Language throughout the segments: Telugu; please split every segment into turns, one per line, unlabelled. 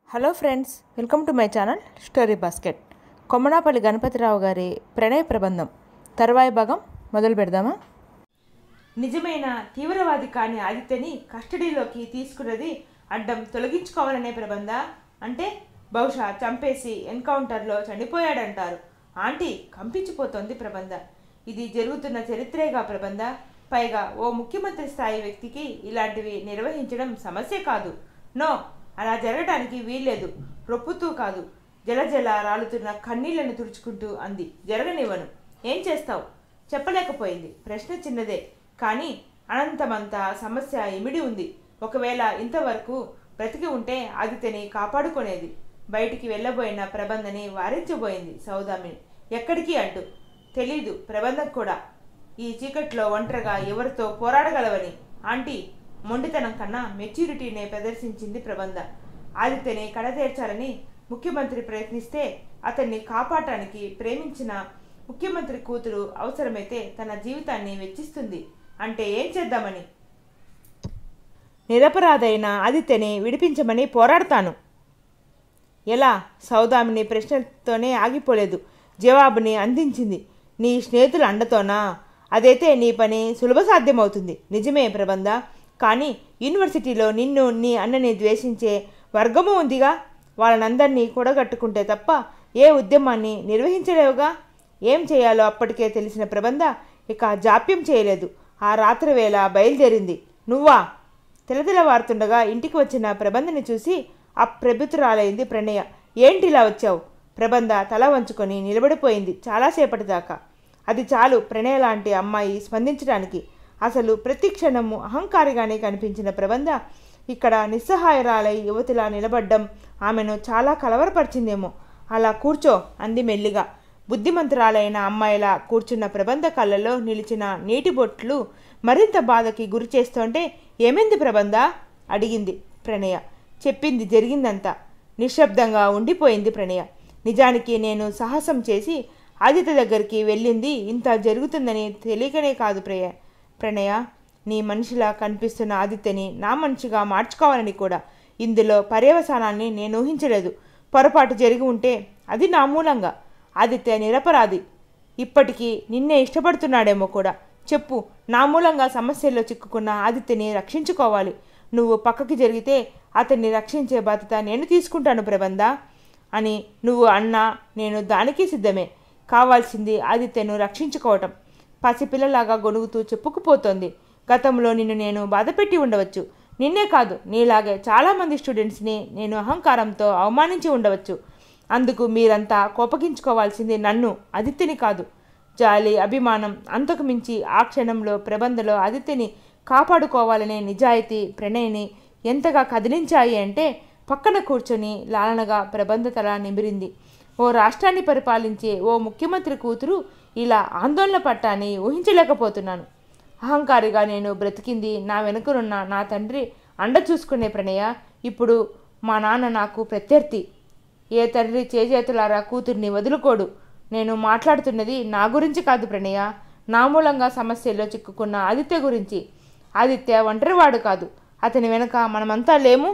hello friends welcome to my channel story basket Kommanapalli Ganapathi Rao garu ప్రణయ ప్రబంధం తర్వాయి భాగం మొదలు పెడదామా నిజమైన తీవ్రవాది కాని ఆదిత్యని కస్టడీలోకి తీసుకున్నది అడ్డం తొలగించుకోవాలనే ప్రబంధ అంటే బహుశా చంపేసి ఎన్కౌంటర్లో చనిపోయాడంటారు ఆంటీ కంపించిపోతోంది ప్రబంధ ఇది జరుగుతున్న చరిత్రేగా ప్రబంధ పైగా ఓ ముఖ్యమంత్రి స్థాయి వ్యక్తికి ఇలాంటివి నిర్వహించడం సమస్య కాదు నో అలా జరగడానికి వీల్లేదు రొప్పుతూ కాదు జలజల రాలుతున్న కన్నీళ్లను తుడుచుకుంటూ అంది జరగనివ్వను ఏం చేస్తావు చెప్పలేకపోయింది ప్రశ్న చిన్నదే కానీ అనంతమంత సమస్య ఇమిడి ఉంది ఒకవేళ ఇంతవరకు బ్రతికి ఉంటే ఆదిత్యని కాపాడుకునేది బయటికి వెళ్ళబోయిన ప్రబంధని వారించబోయింది సౌదామిని ఎక్కడికి అంటూ తెలీదు ప్రబంధం కూడా ఈ చీకట్లో ఒంటరిగా ఎవరితో పోరాడగలవని ఆంటీ మొండితనం కన్నా మెచ్యూరిటీనే ప్రదర్శించింది ప్రబంధ ఆదిత్యని కడతీర్చాలని ముఖ్యమంత్రి ప్రయత్నిస్తే అతన్ని కాపాడటానికి ప్రేమించిన ముఖ్యమంత్రి కూతురు అవసరమైతే తన జీవితాన్ని వెచ్చిస్తుంది అంటే ఏం చేద్దామని నిరపరాధైన ఆదిత్యని విడిపించమని పోరాడతాను ఎలా సౌదామిని ప్రశ్నతోనే ఆగిపోలేదు జవాబుని అందించింది నీ స్నేహితుల అండతోనా అదైతే నీ పని సులభ సాధ్యమవుతుంది నిజమే ప్రబంధ కానీ యూనివర్సిటీలో నిన్ను నీ అన్నని ద్వేషించే వర్గము ఉందిగా వాళ్ళనందరినీ కూడగట్టుకుంటే తప్ప ఏ ఉద్యమాన్ని నిర్వహించలేవుగా ఏం చేయాలో అప్పటికే తెలిసిన ప్రబంధ ఇక జాప్యం చేయలేదు ఆ రాత్రి వేళ బయలుదేరింది నువ్వా తెలతెలవారుతుండగా ఇంటికి వచ్చిన ప్రబంధని చూసి అప్రభుతురాలైంది ప్రణయ ఏంటిలా వచ్చావు ప్రబంధ తల వంచుకొని నిలబడిపోయింది చాలాసేపటి దాకా అది చాలు ప్రణయ లాంటి అమ్మాయి స్పందించడానికి అసలు ప్రతి క్షణము అహంకారిగానే కనిపించిన ప్రబంధ ఇక్కడ నిస్సహాయరాలై యువతిలా నిలబడ్డం ఆమెను చాలా కలవరపరిచిందేమో అలా కూర్చో అంది మెల్లిగా బుద్ధిమంతురాలైన అమ్మాయిలా కూర్చున్న ప్రబంధ కళ్ళలో నిలిచిన నీటి బొట్లు మరింత బాధకి గురి చేస్తుంటే ఏమైంది ప్రబంధ అడిగింది ప్రణయ చెప్పింది జరిగిందంతా నిశ్శబ్దంగా ఉండిపోయింది ప్రణయ నిజానికి నేను సాహసం చేసి ఆదిత్య దగ్గరికి వెళ్ళింది ఇంత జరుగుతుందని తెలియకనే కాదు ప్రియ ప్రణయ నీ మనిషిలా కనిపిస్తున్న ఆదిత్యని నా మనిషిగా మార్చుకోవాలని కూడా ఇందులో పర్యవసానాన్ని నేను ఊహించలేదు పొరపాటు జరిగి ఉంటే అది నా మూలంగా ఆదిత్య నిరపరాధి ఇప్పటికీ నిన్నే ఇష్టపడుతున్నాడేమో కూడా చెప్పు నా మూలంగా సమస్యల్లో చిక్కుకున్న ఆదిత్యని రక్షించుకోవాలి నువ్వు పక్కకి జరిగితే అతన్ని రక్షించే బాధ్యత నేను తీసుకుంటాను ప్రబంధ అని నువ్వు అన్నా నేను దానికి సిద్ధమే కావాల్సింది ఆదిత్యను రక్షించుకోవటం పసిపిల్లలాగా గొనుగుతూ చెప్పుకుపోతోంది గతంలో నిన్ను నేను బాధపెట్టి ఉండవచ్చు నిన్నే కాదు నీలాగే చాలామంది స్టూడెంట్స్ని నేను అహంకారంతో అవమానించి ఉండవచ్చు అందుకు మీరంతా కోపగించుకోవాల్సింది నన్ను ఆదిత్యని కాదు జాలి అభిమానం అంతకు మించి ఆ క్షణంలో ప్రబంధలో ఆదిత్యని కాపాడుకోవాలనే నిజాయితీ ప్రణయని ఎంతగా కదిలించాయి అంటే పక్కన కూర్చొని లాలనగా ప్రబంధ తల నిమిరింది ఓ రాష్ట్రాన్ని పరిపాలించే ఓ ముఖ్యమంత్రి కూతురు ఇలా ఆందోళన పట్టాని ఊహించలేకపోతున్నాను అహంకారిగా నేను బ్రతికింది నా వెనుకనున్న నా తండ్రి అండ చూసుకునే ప్రణయ ఇప్పుడు మా నాన్న నాకు ప్రత్యర్థి ఏ తండ్రి చేజేతులారా కూతుర్ని వదులుకోడు నేను మాట్లాడుతున్నది నా గురించి కాదు ప్రణయ నా మూలంగా సమస్యల్లో చిక్కుకున్న ఆదిత్య గురించి ఆదిత్య ఒంటరివాడు కాదు అతని వెనక మనమంతా లేము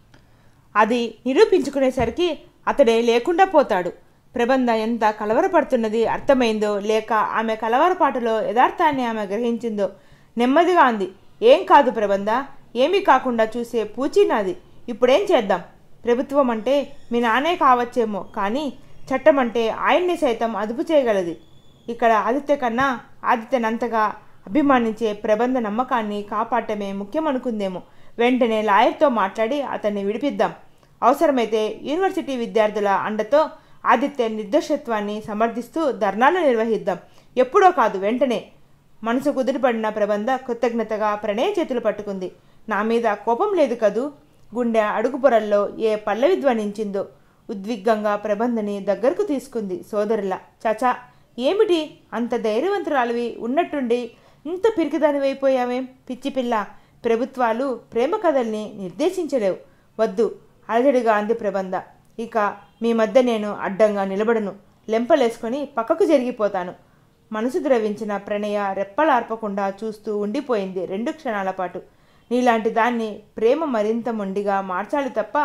అది నిరూపించుకునేసరికి అతడే లేకుండా పోతాడు ప్రబంధ ఎంత కలవరపడుతున్నది అర్థమైందో లేక ఆమె కలవరపాటులో యథార్థాన్ని ఆమె గ్రహించిందో నెమ్మదిగా అంది ఏం కాదు ప్రబంధ ఏమీ కాకుండా చూసే పూచి నాది ఇప్పుడేం చేద్దాం ప్రభుత్వం అంటే మీ నానే కావచ్చేమో కానీ చట్టం అంటే ఆయన్ని సైతం అదుపు చేయగలది ఇక్కడ ఆదిత్య కన్నా ఆదిత్యనంతగా అభిమానించే ప్రబంధ నమ్మకాన్ని కాపాడటమే ముఖ్యమనుకుందేమో వెంటనే లాయర్తో మాట్లాడి అతన్ని విడిపిద్దాం అవసరమైతే యూనివర్సిటీ విద్యార్థుల అండతో ఆదిత్య నిర్దోషత్వాన్ని సమర్థిస్తూ ధర్నాలు నిర్వహిద్దాం ఎప్పుడో కాదు వెంటనే మనసు కుదిరిపడిన ప్రబంధ కృతజ్ఞతగా ప్రణయ చేతులు పట్టుకుంది నా మీద కోపం లేదు కదూ గుండె అడుగు పొరల్లో ఏ పల్లవి ధ్వనించిందో ఉద్విగ్నంగా ప్రబంధని దగ్గరకు తీసుకుంది సోదరుల చచా ఏమిటి అంత ధైర్యవంతురాలివి ఉన్నట్టుండి ఇంత పిరికిదానివైపోయావేం పిచ్చి పిల్ల ప్రభుత్వాలు ప్రేమ కథల్ని నిర్దేశించలేవు వద్దు అలజడిగా అంది ప్రబంధ ఇక మీ మధ్య నేను అడ్డంగా నిలబడను లెంపలేసుకొని పక్కకు జరిగిపోతాను మనసు ద్రవించిన ప్రణయ రెప్పలార్పకుండా చూస్తూ ఉండిపోయింది రెండు క్షణాల పాటు నీలాంటి దాన్ని ప్రేమ మరింత మొండిగా మార్చాలి తప్ప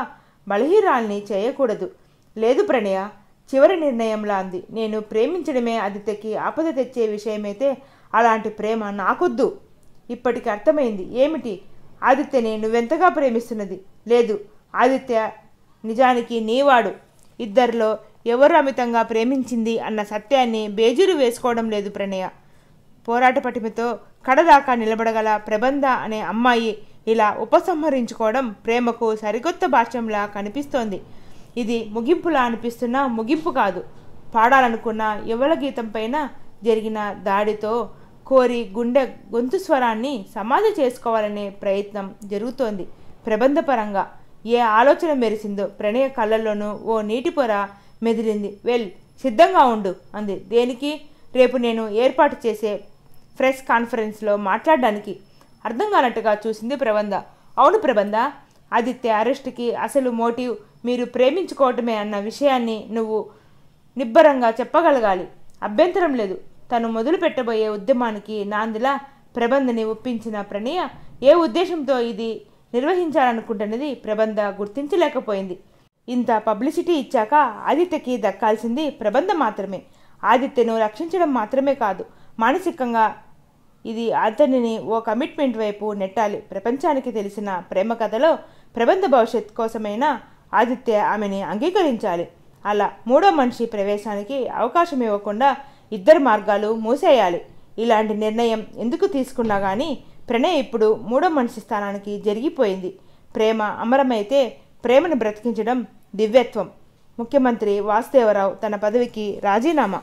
బలహీరాల్ని చేయకూడదు లేదు ప్రణయ చివరి నిర్ణయంలా అంది నేను ప్రేమించడమే ఆదిత్యకి ఆపద తెచ్చే విషయమైతే అలాంటి ప్రేమ నాకొద్దు ఇప్పటికి అర్థమైంది ఏమిటి ఆదిత్యని నువ్వెంతగా ప్రేమిస్తున్నది లేదు ఆదిత్య నిజానికి నీవాడు ఇద్దరిలో ఎవరు అమితంగా ప్రేమించింది అన్న సత్యాన్ని బేజీరు వేసుకోవడం లేదు ప్రణయ పోరాట పటిమతో కడదాకా నిలబడగల ప్రబంధ అనే అమ్మాయి ఇలా ఉపసంహరించుకోవడం ప్రేమకు సరికొత్త భాష్యంలా కనిపిస్తోంది ఇది ముగింపులా అనిపిస్తున్నా ముగింపు కాదు పాడాలనుకున్న యువల గీతం పైన జరిగిన దాడితో కోరి గుండె గొంతు స్వరాన్ని సమాధి చేసుకోవాలనే ప్రయత్నం జరుగుతోంది ప్రబంధపరంగా ఏ ఆలోచన మెరిసిందో ప్రణయ కళ్ళల్లోనూ ఓ నీటి పొర మెదిలింది వెల్ సిద్ధంగా ఉండు అంది దేనికి రేపు నేను ఏర్పాటు చేసే ప్రెస్ కాన్ఫరెన్స్లో మాట్లాడడానికి అర్థం కానట్టుగా చూసింది ప్రబంధ అవును ప్రబంధ ఆదిత్య అరెస్ట్కి అసలు మోటివ్ మీరు ప్రేమించుకోవటమే అన్న విషయాన్ని నువ్వు నిబ్బరంగా చెప్పగలగాలి అభ్యంతరం లేదు తను మొదలు పెట్టబోయే ఉద్యమానికి నాందిలా ప్రబంధని ఒప్పించిన ప్రణయ ఏ ఉద్దేశంతో ఇది నిర్వహించాలనుకుంటున్నది ప్రబంధ గుర్తించలేకపోయింది ఇంత పబ్లిసిటీ ఇచ్చాక ఆదిత్యకి దక్కాల్సింది ప్రబంధ మాత్రమే ఆదిత్యను రక్షించడం మాత్రమే కాదు మానసికంగా ఇది అతనిని ఓ కమిట్మెంట్ వైపు నెట్టాలి ప్రపంచానికి తెలిసిన ప్రేమ కథలో ప్రబంధ భవిష్యత్ కోసమైనా ఆదిత్య ఆమెని అంగీకరించాలి అలా మూడో మనిషి ప్రవేశానికి అవకాశం ఇవ్వకుండా ఇద్దరు మార్గాలు మూసేయాలి ఇలాంటి నిర్ణయం ఎందుకు తీసుకున్నా కానీ ప్రణయ్ ఇప్పుడు మూడో మనిషి స్థానానికి జరిగిపోయింది ప్రేమ అమరమైతే ప్రేమను బ్రతికించడం దివ్యత్వం ముఖ్యమంత్రి వాసుదేవరావు తన పదవికి రాజీనామా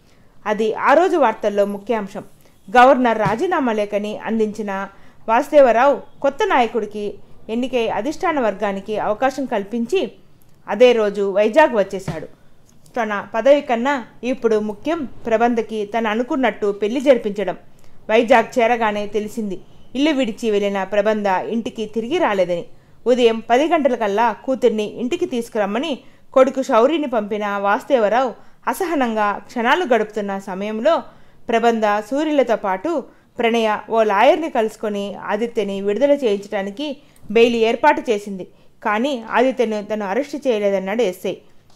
అది ఆ రోజు వార్తల్లో ముఖ్యాంశం గవర్నర్ రాజీనామా లేఖని అందించిన వాసుదేవరావు కొత్త నాయకుడికి ఎన్నికై అధిష్టాన వర్గానికి అవకాశం కల్పించి అదే రోజు వైజాగ్ వచ్చేశాడు తన పదవి కన్నా ఇప్పుడు ముఖ్యం ప్రబంధకి తను అనుకున్నట్టు పెళ్లి జరిపించడం వైజాగ్ చేరగానే తెలిసింది ఇల్లు విడిచి వెళ్ళిన ప్రబంధ ఇంటికి తిరిగి రాలేదని ఉదయం పది గంటలకల్లా కూతుర్ని ఇంటికి తీసుకురమ్మని కొడుకు శౌరిని పంపిన వాసుదేవరావు అసహనంగా క్షణాలు గడుపుతున్న సమయంలో ప్రబంధ సూర్యులతో పాటు ప్రణయ ఓ లాయర్ని కలుసుకొని ఆదిత్యని విడుదల చేయించడానికి బెయిల్ ఏర్పాటు చేసింది కానీ ఆదిత్యను తను అరెస్ట్ చేయలేదన్నాడు ఎస్ఐ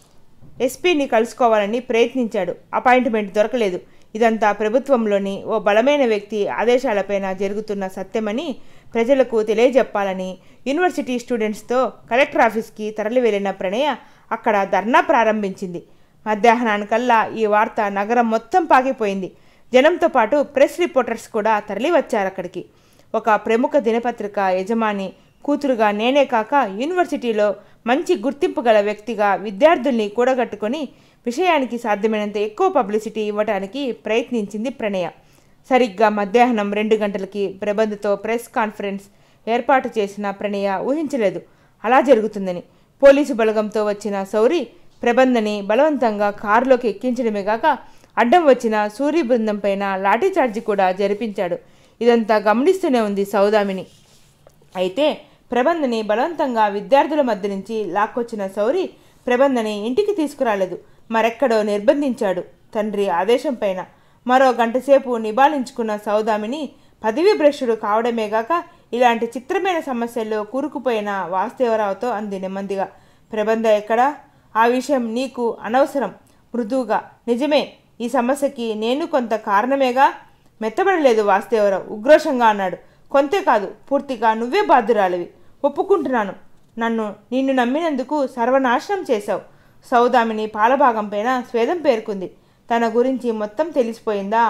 ఎస్పీని కలుసుకోవాలని ప్రయత్నించాడు అపాయింట్మెంట్ దొరకలేదు ఇదంతా ప్రభుత్వంలోని ఓ బలమైన వ్యక్తి ఆదేశాలపైన జరుగుతున్న సత్యమని ప్రజలకు తెలియజెప్పాలని యూనివర్సిటీ స్టూడెంట్స్తో కలెక్టర్ ఆఫీస్కి తరలి వెళ్ళిన ప్రణయ అక్కడ ధర్నా ప్రారంభించింది మధ్యాహ్నానికల్లా ఈ వార్త నగరం మొత్తం పాకిపోయింది జనంతో పాటు ప్రెస్ రిపోర్టర్స్ కూడా తరలి వచ్చారు అక్కడికి ఒక ప్రముఖ దినపత్రిక యజమాని కూతురుగా నేనే కాక యూనివర్సిటీలో మంచి గుర్తింపు గల వ్యక్తిగా విద్యార్థుల్ని కూడగట్టుకొని విషయానికి సాధ్యమైనంత ఎక్కువ పబ్లిసిటీ ఇవ్వడానికి ప్రయత్నించింది ప్రణయ సరిగ్గా మధ్యాహ్నం రెండు గంటలకి ప్రబంధతో ప్రెస్ కాన్ఫరెన్స్ ఏర్పాటు చేసిన ప్రణయ ఊహించలేదు అలా జరుగుతుందని పోలీసు బలగంతో వచ్చిన సౌరి ప్రబంధని బలవంతంగా కారులోకి ఎక్కించడమే కాక అడ్డం వచ్చిన సూరి బృందం పైన లాఠీచార్జి కూడా జరిపించాడు ఇదంతా గమనిస్తూనే ఉంది సౌదామిని అయితే ప్రబంధని బలవంతంగా విద్యార్థుల మధ్య నుంచి లాక్కొచ్చిన సౌరి ప్రబంధని ఇంటికి తీసుకురాలేదు మరెక్కడో నిర్బంధించాడు తండ్రి ఆదేశం పైన మరో గంటసేపు నిబాలించుకున్న సౌదామిని పదవీ భ్రష్టుడు కావడమేగాక ఇలాంటి చిత్రమైన సమస్యల్లో కూరుకుపోయిన వాసుదేవరావుతో అంది నెమ్మదిగా ప్రబంధ ఎక్కడా ఆ విషయం నీకు అనవసరం మృదువుగా నిజమే ఈ సమస్యకి నేను కొంత కారణమేగా మెత్తబడలేదు వాసుదేవరావు ఉగ్రోషంగా అన్నాడు కొంతే కాదు పూర్తిగా నువ్వే బాధ్యురాలివి ఒప్పుకుంటున్నాను నన్ను నిన్ను నమ్మినందుకు సర్వనాశనం చేశావు సౌదామిని పాలభాగం పైన స్వేదం పేర్కొంది తన గురించి మొత్తం తెలిసిపోయిందా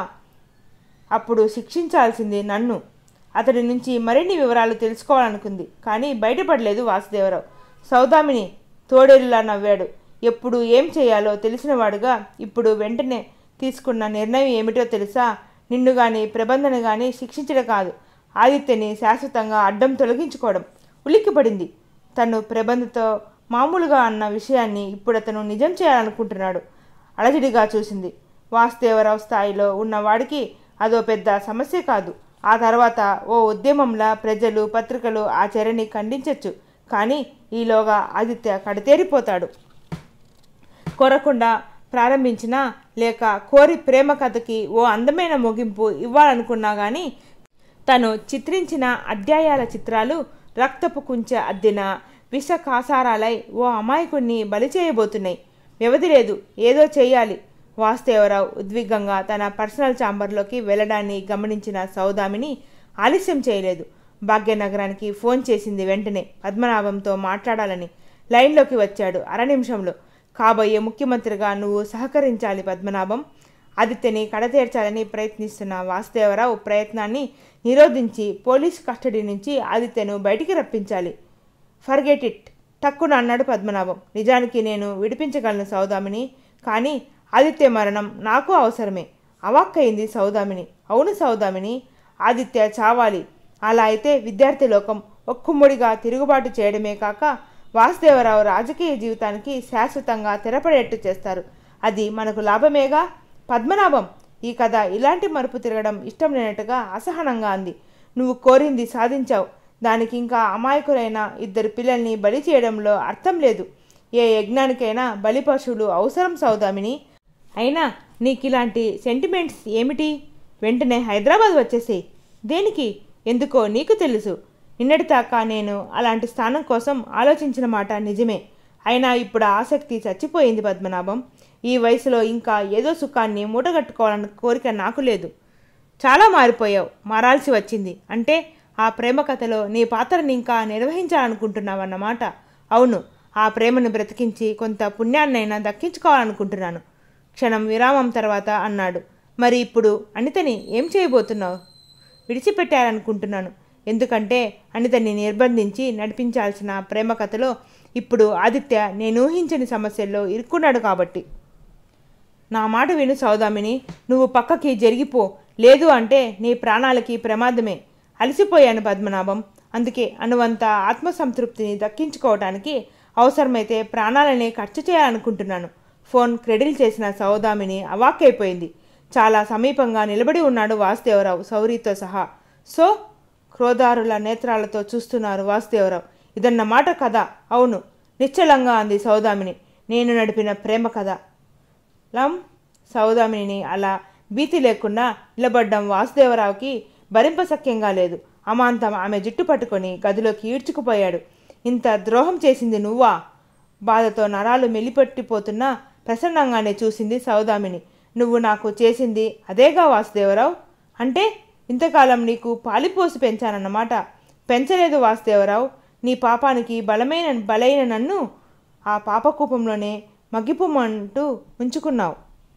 అప్పుడు శిక్షించాల్సింది నన్ను అతడి నుంచి మరిన్ని వివరాలు తెలుసుకోవాలనుకుంది కానీ బయటపడలేదు వాసుదేవరావు సౌదామిని తోడేలులా నవ్వాడు ఎప్పుడు ఏం చేయాలో తెలిసినవాడుగా ఇప్పుడు వెంటనే తీసుకున్న నిర్ణయం ఏమిటో తెలుసా నిన్ను గాని ప్రబంధన గాని శిక్షించడం కాదు ఆదిత్యని శాశ్వతంగా అడ్డం తొలగించుకోవడం ఉలిక్కిపడింది తను ప్రబంధతో మామూలుగా అన్న విషయాన్ని ఇప్పుడు అతను నిజం చేయాలనుకుంటున్నాడు అలజడిగా చూసింది వాసుదేవరావు స్థాయిలో ఉన్నవాడికి అదో పెద్ద సమస్య కాదు ఆ తర్వాత ఓ ఉద్యమంలా ప్రజలు పత్రికలు ఆ చర్యని ఖండించవచ్చు కానీ ఈలోగా ఆదిత్య కడతేరిపోతాడు కోరకుండా ప్రారంభించినా లేక కోరి ప్రేమ కథకి ఓ అందమైన ముగింపు ఇవ్వాలనుకున్నా కానీ తను చిత్రించిన అధ్యాయాల చిత్రాలు రక్తపు కుంచె అద్దిన విష కాసారాలై ఓ అమాయకుణ్ణి బలి చేయబోతున్నాయి వ్యవధి లేదు ఏదో చేయాలి వాసుదేవరావు ఉద్విగ్నంగా తన పర్సనల్ ఛాంబర్లోకి వెళ్ళడాన్ని గమనించిన సౌదామిని ఆలస్యం చేయలేదు భాగ్యనగరానికి ఫోన్ చేసింది వెంటనే పద్మనాభంతో మాట్లాడాలని లైన్లోకి వచ్చాడు అర నిమిషంలో కాబోయే ముఖ్యమంత్రిగా నువ్వు సహకరించాలి పద్మనాభం ఆదిత్యని కడతీర్చాలని ప్రయత్నిస్తున్న వాసుదేవరావు ప్రయత్నాన్ని నిరోధించి పోలీస్ కస్టడీ నుంచి ఆదిత్యను బయటికి రప్పించాలి ఫర్గెట్ ఇట్ టక్కున అన్నాడు పద్మనాభం నిజానికి నేను విడిపించగలను సౌదామిని కానీ ఆదిత్య మరణం నాకు అవసరమే అవాక్కయింది సౌదామిని అవును సౌదామిని ఆదిత్య చావాలి అలా అయితే విద్యార్థి లోకం ఒక్కుమ్ముడిగా తిరుగుబాటు చేయడమే కాక వాసుదేవరావు రాజకీయ జీవితానికి శాశ్వతంగా తెరపడేట్టు చేస్తారు అది మనకు లాభమేగా పద్మనాభం ఈ కథ ఇలాంటి మరుపు తిరగడం ఇష్టం లేనట్టుగా అసహనంగా అంది నువ్వు కోరింది సాధించావు దానికి ఇంకా అమాయకులైన ఇద్దరు పిల్లల్ని బలి చేయడంలో అర్థం లేదు ఏ యజ్ఞానికైనా బలి పశువులు అవసరం సౌదామిని అయినా నీకు ఇలాంటి సెంటిమెంట్స్ ఏమిటి వెంటనే హైదరాబాద్ వచ్చేసేయ్ దేనికి ఎందుకో నీకు తెలుసు నిన్నటిదాకా నేను అలాంటి స్థానం కోసం ఆలోచించిన మాట నిజమే అయినా ఇప్పుడు ఆ ఆసక్తి చచ్చిపోయింది పద్మనాభం ఈ వయసులో ఇంకా ఏదో సుఖాన్ని మూటగట్టుకోవాలన్న కోరిక నాకు లేదు చాలా మారిపోయావు మారాల్సి వచ్చింది అంటే ఆ ప్రేమ కథలో నీ పాత్రని ఇంకా నిర్వహించాలనుకుంటున్నావన్నమాట అవును ఆ ప్రేమను బ్రతికించి కొంత పుణ్యాన్నైనా దక్కించుకోవాలనుకుంటున్నాను క్షణం విరామం తర్వాత అన్నాడు మరి ఇప్పుడు అనితని ఏం చేయబోతున్నావు విడిచిపెట్టాలనుకుంటున్నాను ఎందుకంటే అనితని నిర్బంధించి నడిపించాల్సిన ప్రేమ కథలో ఇప్పుడు ఆదిత్య నేను ఊహించని సమస్యల్లో ఇరుక్కున్నాడు కాబట్టి నా మాట విను సౌదామిని నువ్వు పక్కకి జరిగిపో లేదు అంటే నీ ప్రాణాలకి ప్రమాదమే అలసిపోయాను పద్మనాభం అందుకే అనువంత ఆత్మసంతృప్తిని దక్కించుకోవటానికి అవసరమైతే ప్రాణాలని ఖర్చు చేయాలనుకుంటున్నాను ఫోన్ క్రెడిల్ చేసిన సౌదామిని అవాక్కైపోయింది చాలా సమీపంగా నిలబడి ఉన్నాడు వాసుదేవరావు సౌరితో సహా సో క్రోధారుల నేత్రాలతో చూస్తున్నారు వాసుదేవరావు ఇదన్నమాట కథ అవును నిశ్చలంగా అంది సౌదామిని నేను నడిపిన ప్రేమ కథ లం సౌదామిని అలా భీతి లేకుండా నిలబడ్డం వాసుదేవరావుకి భరింపసక్యంగా లేదు అమాంతం ఆమె జుట్టు పట్టుకొని గదిలోకి ఈడ్చుకుపోయాడు ఇంత ద్రోహం చేసింది నువ్వా బాధతో నరాలు మెలిపెట్టిపోతున్నా ప్రసన్నంగానే చూసింది సౌదామిని నువ్వు నాకు చేసింది అదేగా వాసుదేవరావు అంటే ఇంతకాలం నీకు పాలిపోసి పెంచానన్నమాట పెంచలేదు వాసుదేవరావు నీ పాపానికి బలమైన బలైన నన్ను ఆ పాపకూపంలోనే మగ్గిపోమంటూ ఉంచుకున్నావు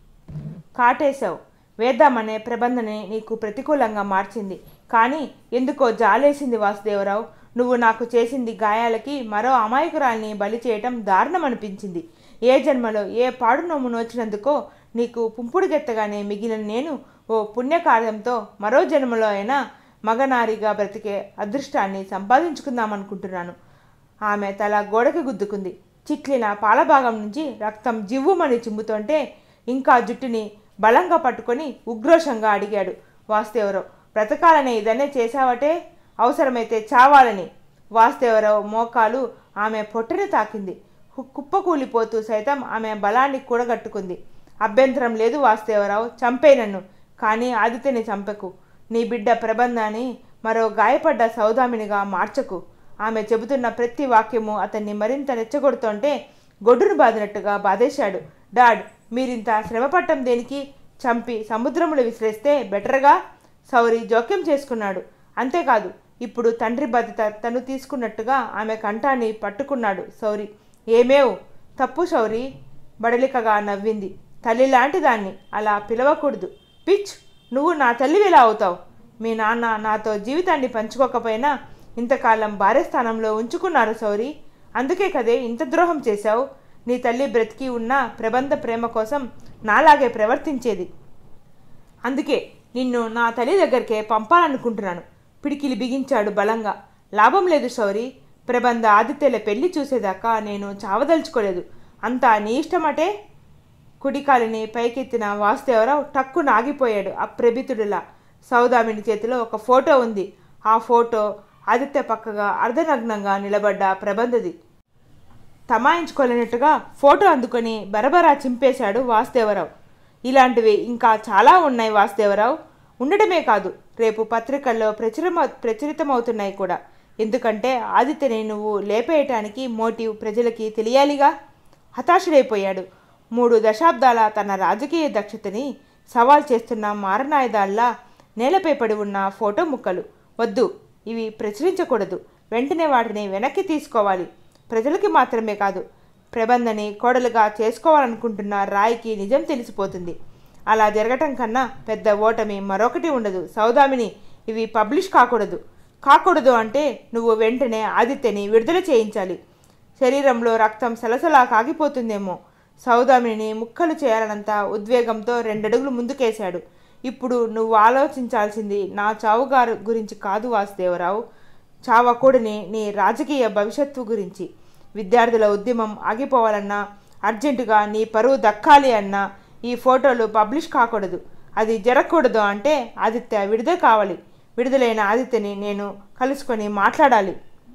కాటేశావు వేద్దామనే ప్రబంధనే నీకు ప్రతికూలంగా మార్చింది కానీ ఎందుకో జాలేసింది వాసుదేవరావు నువ్వు నాకు చేసింది గాయాలకి మరో అమాయకురాల్ని బలి చేయటం దారుణం అనిపించింది ఏ జన్మలో ఏ పాడు నొమ్ము నోచినందుకో నీకు పుంపుడుగెత్తగానే మిగిలిన నేను ఓ పుణ్యకార్యంతో మరో జన్మలో అయినా మగనారిగా బ్రతికే అదృష్టాన్ని సంపాదించుకుందామనుకుంటున్నాను ఆమె తల గోడకి గుద్దుకుంది చిట్లిన పాలభాగం నుంచి రక్తం జివ్వుమని చిమ్ముతుంటే ఇంకా జుట్టుని బలంగా పట్టుకొని ఉగ్రోషంగా అడిగాడు వాసుదేవరావు బ్రతకాలనే ఇదన్నే చేశావటే అవసరమైతే చావాలని వాసుదేవరావు మోకాలు ఆమె పొట్టని తాకింది కు- కుప్పకూలిపోతూ సైతం ఆమె బలాన్ని కూడగట్టుకుంది అభ్యంతరం లేదు వాసుదేవరావు చంపే నన్ను కానీ ఆదిత్యని చంపకు నీ బిడ్డ ప్రబంధాన్ని మరో గాయపడ్డ సౌదామినిగా మార్చకు ఆమె చెబుతున్న ప్రతి వాక్యము అతన్ని మరింత రెచ్చగొడుతుంటే గొడ్డును బాదినట్టుగా బాధేశాడు డాడ్ మీరింత శ్రమపట్టం దేనికి చంపి సముద్రములు విసిరేస్తే బెటర్గా సౌరి జోక్యం చేసుకున్నాడు అంతేకాదు ఇప్పుడు తండ్రి బాధ్యత తను తీసుకున్నట్టుగా ఆమె కంఠాన్ని పట్టుకున్నాడు సౌరి ఏమేవ్ తప్పు సౌరి బడలికగా నవ్వింది తల్లి లాంటి దాన్ని అలా పిలవకూడదు పిచ్ నువ్వు నా తల్లివిలా అవుతావు మీ నాన్న నాతో జీవితాన్ని పంచుకోకపోయినా ఇంతకాలం భార్య స్థానంలో ఉంచుకున్నారు సౌరి అందుకే కదే ఇంత ద్రోహం చేశావు నీ తల్లి బ్రతికి ఉన్న ప్రబంధ ప్రేమ కోసం నాలాగే ప్రవర్తించేది అందుకే నిన్ను నా తల్లి దగ్గరికే పంపాలనుకుంటున్నాను పిడికిలి బిగించాడు బలంగా లాభం లేదు శౌరి ప్రబంధ ఆదిత్యల పెళ్లి చూసేదాకా నేను చావదలుచుకోలేదు అంతా నీ ఇష్టమటే కుడికాలిని పైకెత్తిన వాసుదేవరావు టక్కున ఆగిపోయాడు అప్రభితుడిలా సౌదామిని చేతిలో ఒక ఫోటో ఉంది ఆ ఫోటో ఆదిత్య పక్కగా అర్ధనగ్నంగా నిలబడ్డ ప్రబంధది తమాయించుకోలేనట్టుగా ఫోటో అందుకొని బరబరా చింపేశాడు వాసుదేవరావు ఇలాంటివి ఇంకా చాలా ఉన్నాయి వాసుదేవరావు ఉండటమే కాదు రేపు పత్రికల్లో ప్రచురమ ప్రచురితమవుతున్నాయి కూడా ఎందుకంటే ఆదిత్యని నువ్వు లేపేయటానికి మోటివ్ ప్రజలకి తెలియాలిగా హతాశుడైపోయాడు మూడు దశాబ్దాల తన రాజకీయ దక్షతని సవాల్ చేస్తున్న మారణాయుధాల్లా నేలపై పడి ఉన్న ఫోటో ముక్కలు వద్దు ఇవి ప్రచురించకూడదు వెంటనే వాటిని వెనక్కి తీసుకోవాలి ప్రజలకి మాత్రమే కాదు ప్రబంధని కోడలుగా చేసుకోవాలనుకుంటున్న రాయికి నిజం తెలిసిపోతుంది అలా జరగటం కన్నా పెద్ద ఓటమి మరొకటి ఉండదు సౌదామిని ఇవి పబ్లిష్ కాకూడదు కాకూడదు అంటే నువ్వు వెంటనే ఆదిత్యని విడుదల చేయించాలి శరీరంలో రక్తం సలసలా కాగిపోతుందేమో సౌదామిని ముక్కలు చేయాలన్నంత ఉద్వేగంతో రెండడుగులు ముందుకేశాడు ఇప్పుడు నువ్వు ఆలోచించాల్సింది నా చావుగారు గురించి కాదు వాసుదేవరావు చావకూడని నీ రాజకీయ భవిష్యత్తు గురించి విద్యార్థుల ఉద్యమం ఆగిపోవాలన్నా అర్జెంటుగా నీ పరువు దక్కాలి అన్నా ఈ ఫోటోలు పబ్లిష్ కాకూడదు అది జరగకూడదు అంటే ఆదిత్య విడుదల కావాలి విడుదలైన ఆదిత్యని నేను కలుసుకొని మాట్లాడాలి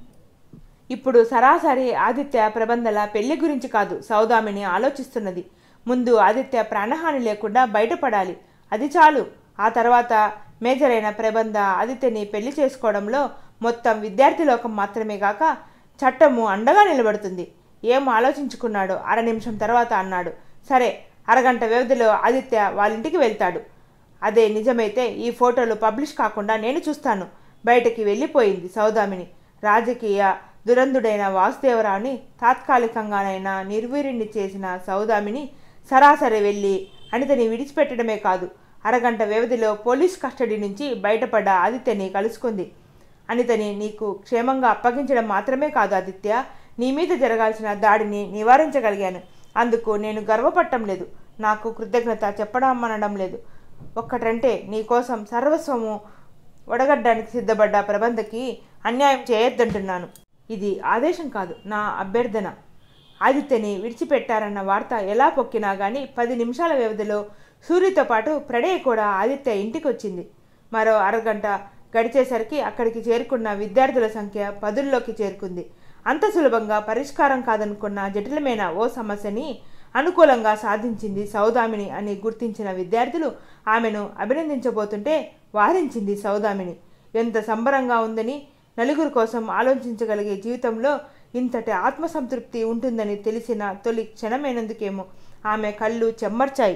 ఇప్పుడు సరాసరి ఆదిత్య ప్రబంధల పెళ్లి గురించి కాదు సౌదామిని ఆలోచిస్తున్నది ముందు ఆదిత్య ప్రాణహాని లేకుండా బయటపడాలి అది చాలు ఆ తర్వాత మేజర్ అయిన ప్రబంధ ఆదిత్యని పెళ్లి చేసుకోవడంలో మొత్తం విద్యార్థి లోకం మాత్రమే కాక చట్టము అండగా నిలబడుతుంది ఏం ఆలోచించుకున్నాడో అర నిమిషం తర్వాత అన్నాడు సరే అరగంట వ్యవధిలో ఆదిత్య వాళ్ళింటికి వెళ్తాడు అదే నిజమైతే ఈ ఫోటోలు పబ్లిష్ కాకుండా నేను చూస్తాను బయటకి వెళ్ళిపోయింది సౌదామిని రాజకీయ దురంధుడైన వాసుదేవరావుని తాత్కాలికంగానైనా నిర్వీర్యుణ్ణి చేసిన సౌదామిని సరాసరి వెళ్ళి అనితని విడిచిపెట్టడమే కాదు అరగంట వ్యవధిలో పోలీస్ కస్టడీ నుంచి బయటపడ్డ ఆదిత్యని కలుసుకుంది అనితని నీకు క్షేమంగా అప్పగించడం మాత్రమే కాదు ఆదిత్య నీ మీద జరగాల్సిన దాడిని నివారించగలిగాను అందుకు నేను గర్వపడటం లేదు నాకు కృతజ్ఞత చెప్పడం అనడం లేదు ఒక్కటంటే నీకోసం సర్వస్వము ఒడగడ్డానికి సిద్ధపడ్డ ప్రబంధకి అన్యాయం చేయొద్దంటున్నాను ఇది ఆదేశం కాదు నా అభ్యర్థన ఆదిత్యని విడిచిపెట్టారన్న వార్త ఎలా పొక్కినా గానీ పది నిమిషాల వ్యవధిలో సూర్యతో పాటు ప్రణయ్ కూడా ఆదిత్య ఇంటికి వచ్చింది మరో అరగంట గడిచేసరికి అక్కడికి చేరుకున్న విద్యార్థుల సంఖ్య పదుల్లోకి చేరుకుంది అంత సులభంగా పరిష్కారం కాదనుకున్న జటిలమైన ఓ సమస్యని అనుకూలంగా సాధించింది సౌదామిని అని గుర్తించిన విద్యార్థులు ఆమెను అభినందించబోతుంటే వారించింది సౌదామిని ఎంత సంబరంగా ఉందని నలుగురు కోసం ఆలోచించగలిగే జీవితంలో ఇంతటి ఆత్మసంతృప్తి ఉంటుందని తెలిసిన తొలి క్షణమైనందుకేమో ఆమె కళ్ళు చెమ్మర్చాయి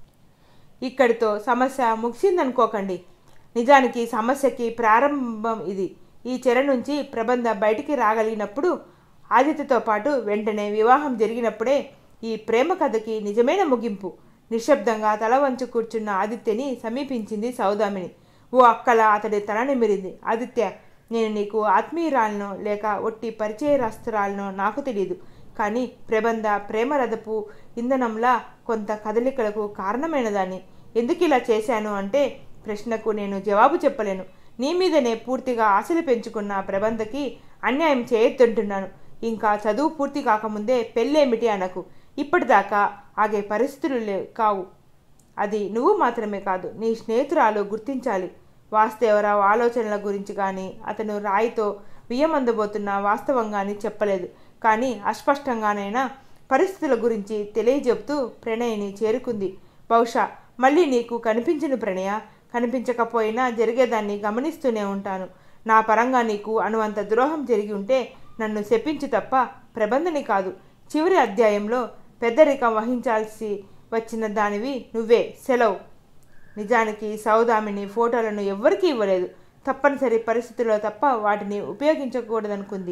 ఇక్కడితో సమస్య ముగిసిందనుకోకండి నిజానికి సమస్యకి ప్రారంభం ఇది ఈ చెర నుంచి ప్రబంధ బయటికి రాగలిగినప్పుడు ఆదిత్యతో పాటు వెంటనే వివాహం జరిగినప్పుడే ఈ ప్రేమ కథకి నిజమైన ముగింపు నిశ్శబ్దంగా తల వంచు కూర్చున్న ఆదిత్యని సమీపించింది సౌదామిని ఓ అక్కల అతడి తల నిమిరింది ఆదిత్య నేను నీకు ఆత్మీయురాలను లేక ఒట్టి పరిచయరస్తురాలను నాకు తెలియదు కానీ ప్రబంధ ప్రేమరథపు ఇంధనంలా కొంత కదలికలకు కారణమైనదాన్ని ఎందుకు ఇలా చేశాను అంటే ప్రశ్నకు నేను జవాబు చెప్పలేను నీ మీదనే పూర్తిగా ఆశలు పెంచుకున్న ప్రబంధకి అన్యాయం చేయొద్దంటున్నాను ఇంకా చదువు పూర్తి కాకముందే పెళ్ళేమిటి అనకు ఇప్పటిదాకా ఆగే పరిస్థితులు లే కావు అది నువ్వు మాత్రమే కాదు నీ స్నేహితురాలు గుర్తించాలి వాసుదేవరావు ఆలోచనల గురించి కానీ అతను రాయితో వియ్యమందబోతున్న వాస్తవం కానీ చెప్పలేదు కానీ అస్పష్టంగానైనా పరిస్థితుల గురించి తెలియజెబుతూ ప్రణయ్ని చేరుకుంది బహుశా మళ్ళీ నీకు కనిపించను ప్రణయ కనిపించకపోయినా జరిగేదాన్ని గమనిస్తూనే ఉంటాను నా పరంగా నీకు అనువంత ద్రోహం జరిగి ఉంటే నన్ను శపించు తప్ప ప్రబంధని కాదు చివరి అధ్యాయంలో పెద్దరికం వహించాల్సి వచ్చిన దానివి నువ్వే సెలవు నిజానికి సౌదామిని ఫోటోలను ఎవ్వరికీ ఇవ్వలేదు తప్పనిసరి పరిస్థితుల్లో తప్ప వాటిని ఉపయోగించకూడదనుకుంది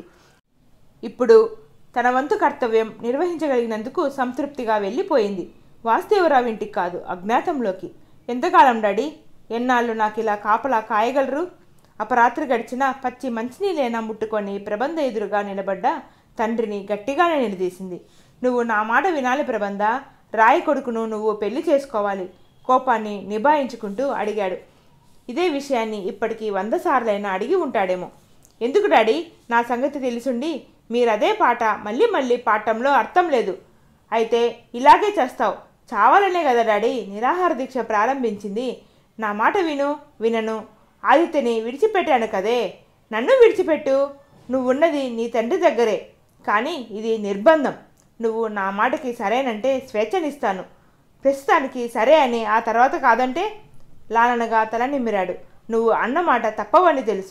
ఇప్పుడు తన వంతు కర్తవ్యం నిర్వహించగలిగినందుకు సంతృప్తిగా వెళ్ళిపోయింది వాసుదేవరావు ఇంటికి కాదు అజ్ఞాతంలోకి ఎంతకాలం డాడీ ఎన్నాళ్ళు నాకు ఇలా కాపలా కాయగలరు అపరాత్రి గడిచిన పచ్చి మంచినీళ్ళైనా ముట్టుకొని ప్రబంధ ఎదురుగా నిలబడ్డ తండ్రిని గట్టిగానే నిలదీసింది నువ్వు నా మాట వినాలి ప్రబంధ రాయి కొడుకును నువ్వు పెళ్లి చేసుకోవాలి కోపాన్ని నిభాయించుకుంటూ అడిగాడు ఇదే విషయాన్ని ఇప్పటికీ వంద సార్లైనా అడిగి ఉంటాడేమో ఎందుకు డాడీ నా సంగతి తెలిసుండి మీరదే పాట మళ్ళీ మళ్ళీ పాడటంలో అర్థం లేదు అయితే ఇలాగే చేస్తావు చావాలనే కదా డాడీ నిరాహార దీక్ష ప్రారంభించింది నా మాట విను వినను ఆదిత్యని విడిచిపెట్టాను కదే నన్ను విడిచిపెట్టు నువ్వున్నది నీ తండ్రి దగ్గరే కానీ ఇది నిర్బంధం నువ్వు నా మాటకి సరేనంటే స్వేచ్ఛనిస్తాను ప్రస్తుతానికి సరే అని ఆ తర్వాత కాదంటే లాలనగా తల నిమ్మిరాడు నువ్వు అన్నమాట తప్పవని తెలుసు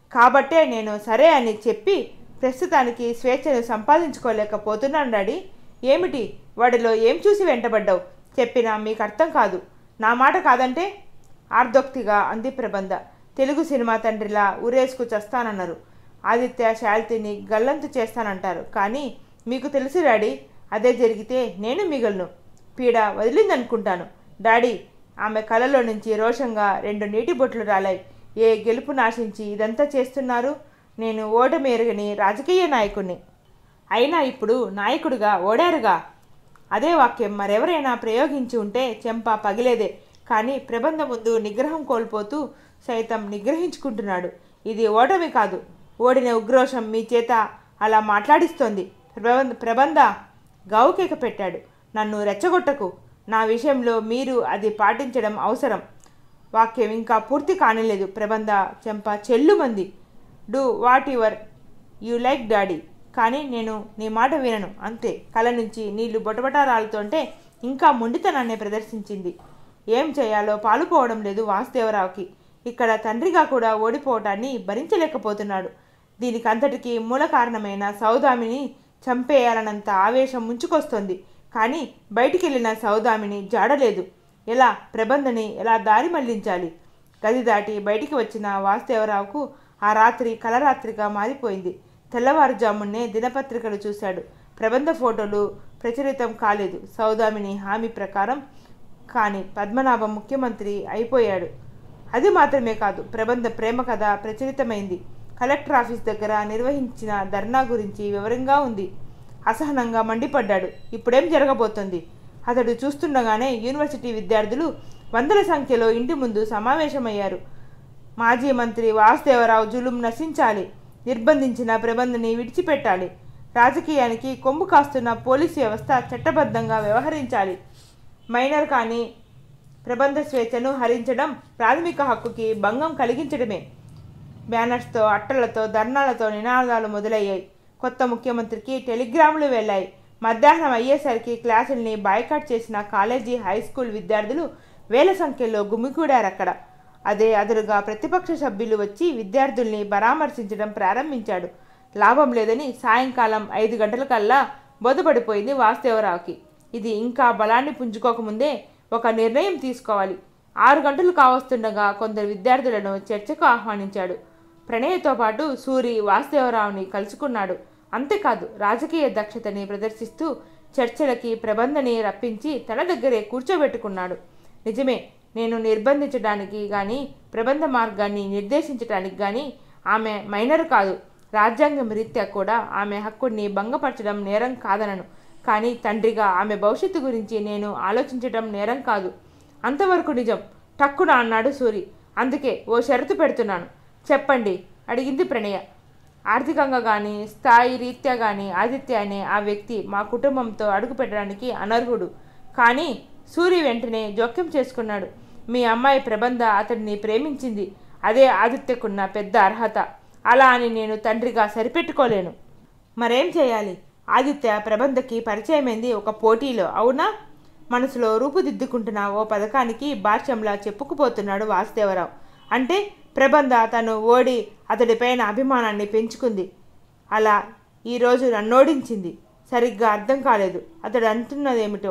కాబట్టే నేను సరే అని చెప్పి ప్రస్తుతానికి స్వేచ్ఛను సంపాదించుకోలేకపోతున్నాను డాడీ ఏమిటి వాడిలో ఏం చూసి వెంటబడ్డావు చెప్పినా మీకు అర్థం కాదు నా మాట కాదంటే ఆర్దోక్తిగా అంది ప్రబంధ తెలుగు సినిమా తండ్రిలా ఊరేసుకు చస్తానన్నారు ఆదిత్య శాల్తిని గల్లంతు చేస్తానంటారు కానీ మీకు తెలుసు డాడీ అదే జరిగితే నేను మిగలను పీడ వదిలిందనుకుంటాను డాడీ ఆమె కలలో నుంచి రోషంగా రెండు నీటి బొట్లు రాలాయి ఏ గెలుపు నాశించి ఇదంతా చేస్తున్నారు నేను ఓటమి ఎరగని రాజకీయ నాయకుణ్ణి అయినా ఇప్పుడు నాయకుడిగా ఓడారుగా అదే వాక్యం మరెవరైనా ప్రయోగించి ఉంటే చెంప పగిలేదే కానీ ప్రబంధ ముందు నిగ్రహం కోల్పోతూ సైతం నిగ్రహించుకుంటున్నాడు ఇది ఓటమి కాదు ఓడిన ఉగ్రోషం మీ చేత అలా మాట్లాడిస్తోంది ప్రబంధ ప్రబంధ గావుకేక పెట్టాడు నన్ను రెచ్చగొట్టకు నా విషయంలో మీరు అది పాటించడం అవసరం వాక్యం ఇంకా పూర్తి కానిలేదు ప్రబంధ చెంప చెల్లుమంది do what your you like daddy కానీ నేను నీ మాట వినను అంతే కల నుంచి నీళ్లు బొటబటారాలుతుంటే ఇంకా మొండితనాన్ని ప్రదర్శించింది ఏం చేయాలో పాలుపోవడం లేదు వాసుదేవరావుకి ఇక్కడ తండ్రిగా కూడా ఓడిపోవటాన్ని భరించలేకపోతున్నాడు దీనికంతటికీ మూల కారణమైన సౌదామిని చంపేయాలన్నంత ఆవేశం ముంచుకొస్తోంది కానీ బయటికెళ్ళిన సౌదామిని జాడలేదు ఎలా ప్రబంధని ఎలా దారి మళ్లించాలి గది దాటి బయటికి వచ్చిన వాసుదేవరావుకు ఆ రాత్రి కలరాత్రిగా మారిపోయింది తెల్లవారుజామునే దినపత్రికలు చూశాడు ప్రబంధ ఫోటోలు ప్రచురితం కాలేదు సౌదామిని హామీ ప్రకారం కానీ పద్మనాభం ముఖ్యమంత్రి అయిపోయాడు అది మాత్రమే కాదు ప్రబంధ ప్రేమ కథ ప్రచురితమైంది కలెక్టర్ ఆఫీస్ దగ్గర నిర్వహించిన ధర్నా గురించి వివరంగా ఉంది అసహనంగా మండిపడ్డాడు ఇప్పుడేం జరగబోతోంది అతడు చూస్తుండగానే యూనివర్సిటీ విద్యార్థులు వందల సంఖ్యలో ఇంటి ముందు సమావేశమయ్యారు మాజీ మంత్రి వాసుదేవరావు జులుం నశించాలి నిర్బంధించిన ప్రబంధని విడిచిపెట్టాలి రాజకీయానికి కొమ్ము కాస్తున్న పోలీసు వ్యవస్థ చట్టబద్ధంగా వ్యవహరించాలి మైనర్ కానీ ప్రబంధ స్వేచ్ఛను హరించడం ప్రాథమిక హక్కుకి భంగం కలిగించడమే బ్యానర్స్తో అట్టలతో ధర్నాలతో నినాదాలు మొదలయ్యాయి కొత్త ముఖ్యమంత్రికి టెలిగ్రాములు వెళ్ళాయి మధ్యాహ్నం అయ్యేసరికి క్లాసుల్ని బాయ్కాట్ చేసిన కాలేజీ హై స్కూల్ విద్యార్థులు వేల సంఖ్యలో గుమికూడారక్కడ అదే అదురుగా ప్రతిపక్ష సభ్యులు వచ్చి విద్యార్థుల్ని పరామర్శించడం ప్రారంభించాడు లాభం లేదని సాయంకాలం ఐదు గంటలకల్లా బోధపడిపోయింది వాసుదేవరావుకి ఇది ఇంకా బలాన్ని పుంజుకోకముందే ఒక నిర్ణయం తీసుకోవాలి ఆరు గంటలు కావస్తుండగా కొందరు విద్యార్థులను చర్చకు ఆహ్వానించాడు ప్రణయ్తో పాటు సూరి వాసుదేవరావుని కలుసుకున్నాడు అంతేకాదు రాజకీయ దక్షతని ప్రదర్శిస్తూ చర్చలకి ప్రబంధని రప్పించి తన దగ్గరే కూర్చోబెట్టుకున్నాడు నిజమే నేను నిర్బంధించడానికి కానీ ప్రబంధ మార్గాన్ని నిర్దేశించడానికి కానీ ఆమె మైనర్ కాదు రాజ్యాంగం రీత్యా కూడా ఆమె హక్కుని భంగపరచడం నేరం కాదనను కానీ తండ్రిగా ఆమె భవిష్యత్తు గురించి నేను ఆలోచించడం నేరం కాదు అంతవరకు నిజం టక్కున అన్నాడు సూరి అందుకే ఓ షరతు పెడుతున్నాను చెప్పండి అడిగింది ప్రణయ ఆర్థికంగా కానీ స్థాయి రీత్యా కానీ ఆదిత్య అనే ఆ వ్యక్తి మా కుటుంబంతో అడుగు పెట్టడానికి అనర్హుడు కానీ సూరి వెంటనే జోక్యం చేసుకున్నాడు మీ అమ్మాయి ప్రబంధ అతడిని ప్రేమించింది అదే ఆదిత్యకున్న పెద్ద అర్హత అలా అని నేను తండ్రిగా సరిపెట్టుకోలేను మరేం చేయాలి ఆదిత్య ప్రబంధకి పరిచయమైంది ఒక పోటీలో అవునా మనసులో రూపుదిద్దుకుంటున్న ఓ పథకానికి భాష్యంలా చెప్పుకుపోతున్నాడు వాసుదేవరావు అంటే ప్రబంధ తను ఓడి అతడిపైన అభిమానాన్ని పెంచుకుంది అలా ఈరోజు నన్నోడించింది సరిగ్గా అర్థం కాలేదు అతడు అంటున్నదేమిటో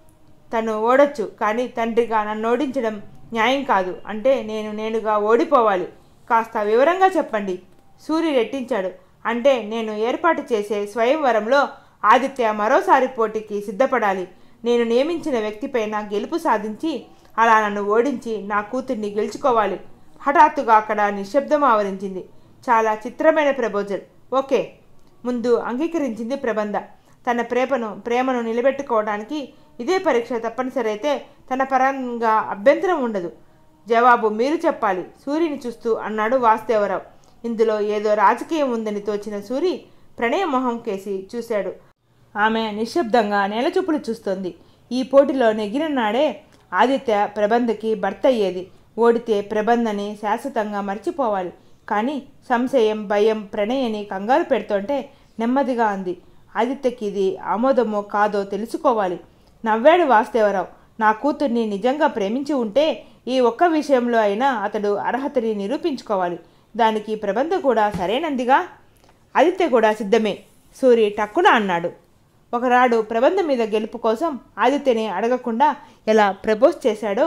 తను ఓడొచ్చు కానీ తండ్రిగా నన్ను ఓడించడం న్యాయం కాదు అంటే నేను నేనుగా ఓడిపోవాలి కాస్త వివరంగా చెప్పండి సూర్య రెట్టించాడు అంటే నేను ఏర్పాటు చేసే స్వయంవరంలో ఆదిత్య మరోసారి పోటీకి సిద్ధపడాలి నేను నియమించిన వ్యక్తిపైన గెలుపు సాధించి అలా నన్ను ఓడించి నా కూతుర్ని గెలుచుకోవాలి హఠాత్తుగా అక్కడ నిశ్శబ్దం ఆవరించింది చాలా చిత్రమైన ప్రపోజల్ ఓకే ముందు అంగీకరించింది ప్రబంధ తన ప్రేమను ప్రేమను నిలబెట్టుకోవడానికి ఇదే పరీక్ష తప్పనిసరి అయితే తన పరంగా అభ్యంతరం ఉండదు జవాబు మీరు చెప్పాలి సూర్యుని చూస్తూ అన్నాడు వాసుదేవరావు ఇందులో ఏదో రాజకీయం ఉందని తోచిన సూరి ప్రణయ మొహం కేసి చూశాడు ఆమె నిశ్శబ్దంగా నేలచూపులు చూస్తోంది ఈ పోటీలో నెగ్గిన నాడే ఆదిత్య ప్రబంధకి భర్త అయ్యేది ఓడితే ప్రబంధని శాశ్వతంగా మర్చిపోవాలి కానీ సంశయం భయం ప్రణయని కంగారు పెడుతుంటే నెమ్మదిగా అంది ఆదిత్యకి ఇది ఆమోదమో కాదో తెలుసుకోవాలి నవ్వాడు వాసుదేవరావు నా కూతుర్ని నిజంగా ప్రేమించి ఉంటే ఈ ఒక్క విషయంలో అయినా అతడు అర్హతని నిరూపించుకోవాలి దానికి ప్రబంధ కూడా సరేనందిగా ఆదిత్య కూడా సిద్ధమే సూరి టక్కున అన్నాడు ఒకనాడు ప్రబంధ మీద గెలుపు కోసం ఆదిత్యని అడగకుండా ఎలా ప్రపోజ్ చేశాడో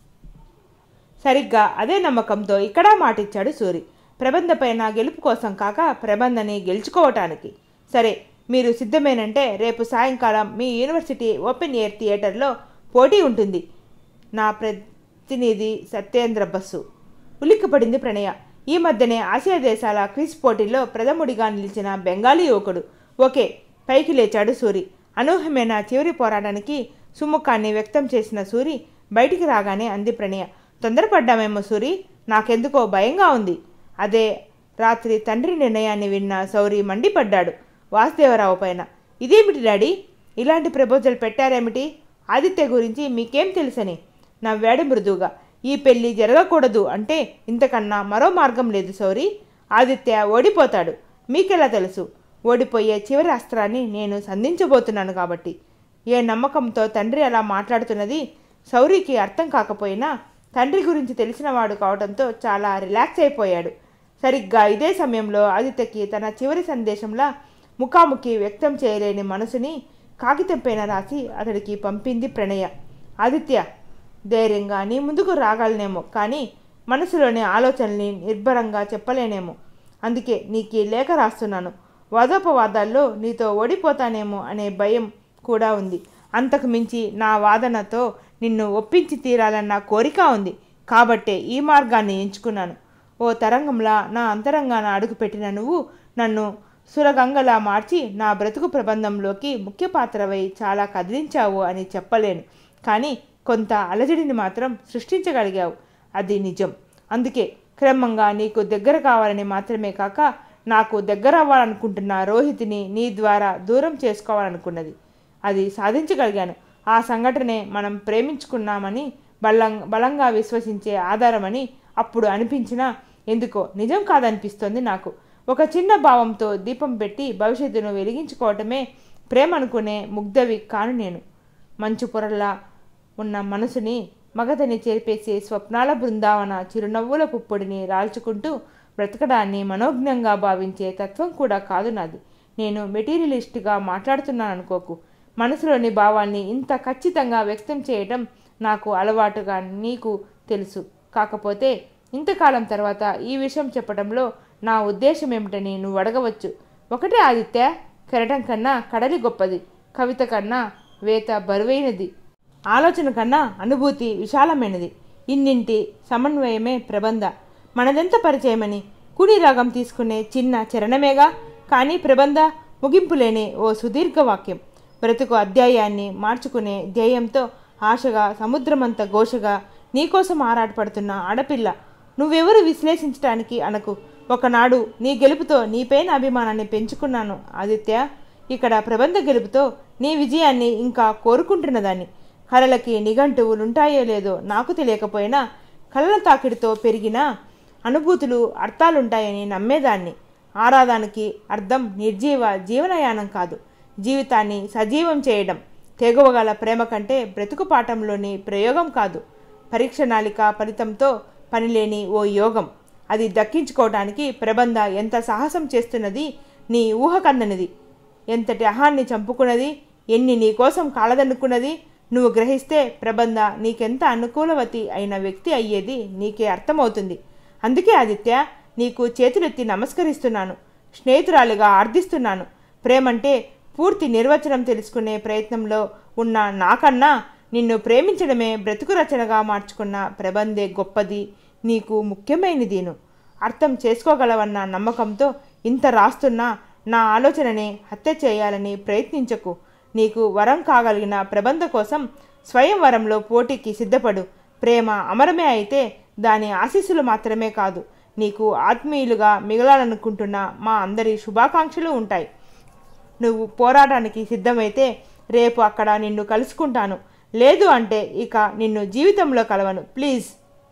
సరిగ్గా అదే నమ్మకంతో ఇక్కడ మాటిచ్చాడు సూరి ప్రబంధపైన గెలుపు కోసం కాక ప్రబంధని గెలుచుకోవటానికి సరే మీరు సిద్ధమేనంటే రేపు సాయంకాలం మీ యూనివర్సిటీ ఓపెన్ ఎయిర్ థియేటర్లో పోటీ ఉంటుంది నా ప్రతినిధి సత్యేంద్ర బస్సు ఉలిక్కిపడింది ప్రణయ ఈ మధ్యనే ఆసియా దేశాల క్విజ్ పోటీల్లో ప్రథముడిగా నిలిచిన బెంగాలీ యువకుడు ఓకే పైకి లేచాడు సూరి అనూహ్యమైన చివరి పోరాటానికి సుముఖాన్ని వ్యక్తం చేసిన సూరి బయటికి రాగానే అంది ప్రణయ తొందరపడ్డామేమో సూరి నాకెందుకో భయంగా ఉంది అదే రాత్రి తండ్రి నిర్ణయాన్ని విన్న సౌరి మండిపడ్డాడు వాసుదేవరావు పైన ఇదేమిటి డాడీ ఇలాంటి ప్రపోజల్ పెట్టారేమిటి ఆదిత్య గురించి మీకేం తెలుసని నవ్వాడు మృదువుగా ఈ పెళ్లి జరగకూడదు అంటే ఇంతకన్నా మరో మార్గం లేదు సౌరి ఆదిత్య ఓడిపోతాడు మీకెలా తెలుసు ఓడిపోయే చివరి అస్త్రాన్ని నేను సంధించబోతున్నాను కాబట్టి ఏ నమ్మకంతో తండ్రి అలా మాట్లాడుతున్నది సౌరికి అర్థం కాకపోయినా తండ్రి గురించి తెలిసినవాడు కావడంతో చాలా రిలాక్స్ అయిపోయాడు సరిగ్గా ఇదే సమయంలో ఆదిత్యకి తన చివరి సందేశంలా ముఖాముఖి వ్యక్తం చేయలేని మనసుని కాగితం పైన రాసి అతడికి పంపింది ప్రణయ ఆదిత్య ధైర్యంగా నీ ముందుకు రాగలనేమో కానీ మనసులోని ఆలోచనల్ని నిర్భరంగా చెప్పలేనేమో అందుకే నీకు ఈ లేఖ రాస్తున్నాను వాదోపవాదాల్లో నీతో ఓడిపోతానేమో అనే భయం కూడా ఉంది అంతకు మించి నా వాదనతో నిన్ను ఒప్పించి తీరాలన్న కోరిక ఉంది కాబట్టే ఈ మార్గాన్ని ఎంచుకున్నాను ఓ తరంగంలా నా అంతరంగాన అడుగుపెట్టిన నువ్వు నన్ను సురగంగలా మార్చి నా బ్రతుకు ప్రబంధంలోకి ముఖ్య పాత్రవై చాలా కదిలించావు అని చెప్పలేను కానీ కొంత అలజడిని మాత్రం సృష్టించగలిగావు అది నిజం అందుకే క్రమంగా నీకు దగ్గర కావాలని మాత్రమే కాక నాకు దగ్గర అవ్వాలనుకుంటున్న రోహితిని నీ ద్వారా దూరం చేసుకోవాలనుకున్నది అది సాధించగలిగాను ఆ సంఘటనే మనం ప్రేమించుకున్నామని బలం బలంగా విశ్వసించే ఆధారమని అప్పుడు అనిపించినా ఎందుకో నిజం కాదనిపిస్తోంది నాకు ఒక చిన్న భావంతో దీపం పెట్టి భవిష్యత్తును వెలిగించుకోవటమే ప్రేమ అనుకునే ముగ్ధవి కాను నేను మంచు పొరలా ఉన్న మనసుని మగతని చేర్పేసే స్వప్నాల బృందావన చిరునవ్వుల పుప్పొడిని రాల్చుకుంటూ బ్రతకడాన్ని మనోజ్ఞంగా భావించే తత్వం కూడా కాదు నాది నేను మెటీరియలిస్ట్గా మాట్లాడుతున్నాను అనుకోకు మనసులోని భావాన్ని ఇంత ఖచ్చితంగా వ్యక్తం చేయటం నాకు అలవాటుగా నీకు తెలుసు కాకపోతే ఇంతకాలం తర్వాత ఈ విషయం చెప్పడంలో నా ఉద్దేశం ఏమిటని నువ్వు అడగవచ్చు ఒకటే ఆదిత్య కెరటం కన్నా కడలి గొప్పది కవిత కన్నా వేత బరువైనది ఆలోచన కన్నా అనుభూతి విశాలమైనది ఇన్నింటి సమన్వయమే ప్రబంధ మనదెంత పరిచయమని కుడి రాగం తీసుకునే చిన్న చరణమేగా కానీ ప్రబంధ ముగింపు లేని ఓ సుదీర్ఘ వాక్యం బ్రతుకు అధ్యాయాన్ని మార్చుకునే ధ్యేయంతో ఆశగా సముద్రమంత ఘోషగా నీకోసం ఆరాటపడుతున్న ఆడపిల్ల నువ్వెవరు విశ్లేషించడానికి అనకు ఒకనాడు నీ గెలుపుతో నీపైన అభిమానాన్ని పెంచుకున్నాను ఆదిత్య ఇక్కడ ప్రబంధ గెలుపుతో నీ విజయాన్ని ఇంకా కోరుకుంటున్నదాన్ని కళలకి నిఘంటువులుంటాయో లేదో నాకు తెలియకపోయినా కళల తాకిడితో పెరిగిన అనుభూతులు అర్థాలుంటాయని నమ్మేదాన్ని ఆరాధానికి అర్థం నిర్జీవ జీవనయానం కాదు జీవితాన్ని సజీవం చేయడం తెగువగల ప్రేమ కంటే బ్రతుకు పాఠంలోని ప్రయోగం కాదు పరీక్ష నాళిక ఫలితంతో పనిలేని ఓ యోగం అది దక్కించుకోవడానికి ప్రబంధ ఎంత సాహసం చేస్తున్నది నీ ఊహకందనిది ఎంతటి అహాన్ని చంపుకున్నది ఎన్ని నీ కోసం కాలదన్నుకున్నది నువ్వు గ్రహిస్తే ప్రబంధ నీకెంత అనుకూలవతి అయిన వ్యక్తి అయ్యేది నీకే అర్థమవుతుంది అందుకే ఆదిత్య నీకు చేతులెత్తి నమస్కరిస్తున్నాను స్నేహితురాలిగా ఆర్థిస్తున్నాను ప్రేమంటే పూర్తి నిర్వచనం తెలుసుకునే ప్రయత్నంలో ఉన్న నాకన్నా నిన్ను ప్రేమించడమే బ్రతుకు రచనగా మార్చుకున్న ప్రబంధే గొప్పది నీకు ముఖ్యమైనదీను అర్థం చేసుకోగలవన్న నమ్మకంతో ఇంత రాస్తున్నా నా ఆలోచనని హత్య చేయాలని ప్రయత్నించకు నీకు వరం కాగలిగిన ప్రబంధ కోసం స్వయంవరంలో పోటీకి సిద్ధపడు ప్రేమ అమరమే అయితే దాని ఆశీస్సులు మాత్రమే కాదు నీకు ఆత్మీయులుగా మిగలాలనుకుంటున్న మా అందరి శుభాకాంక్షలు ఉంటాయి నువ్వు పోరాటానికి సిద్ధమైతే రేపు అక్కడ నిన్ను కలుసుకుంటాను లేదు అంటే ఇక నిన్ను జీవితంలో కలవను ప్లీజ్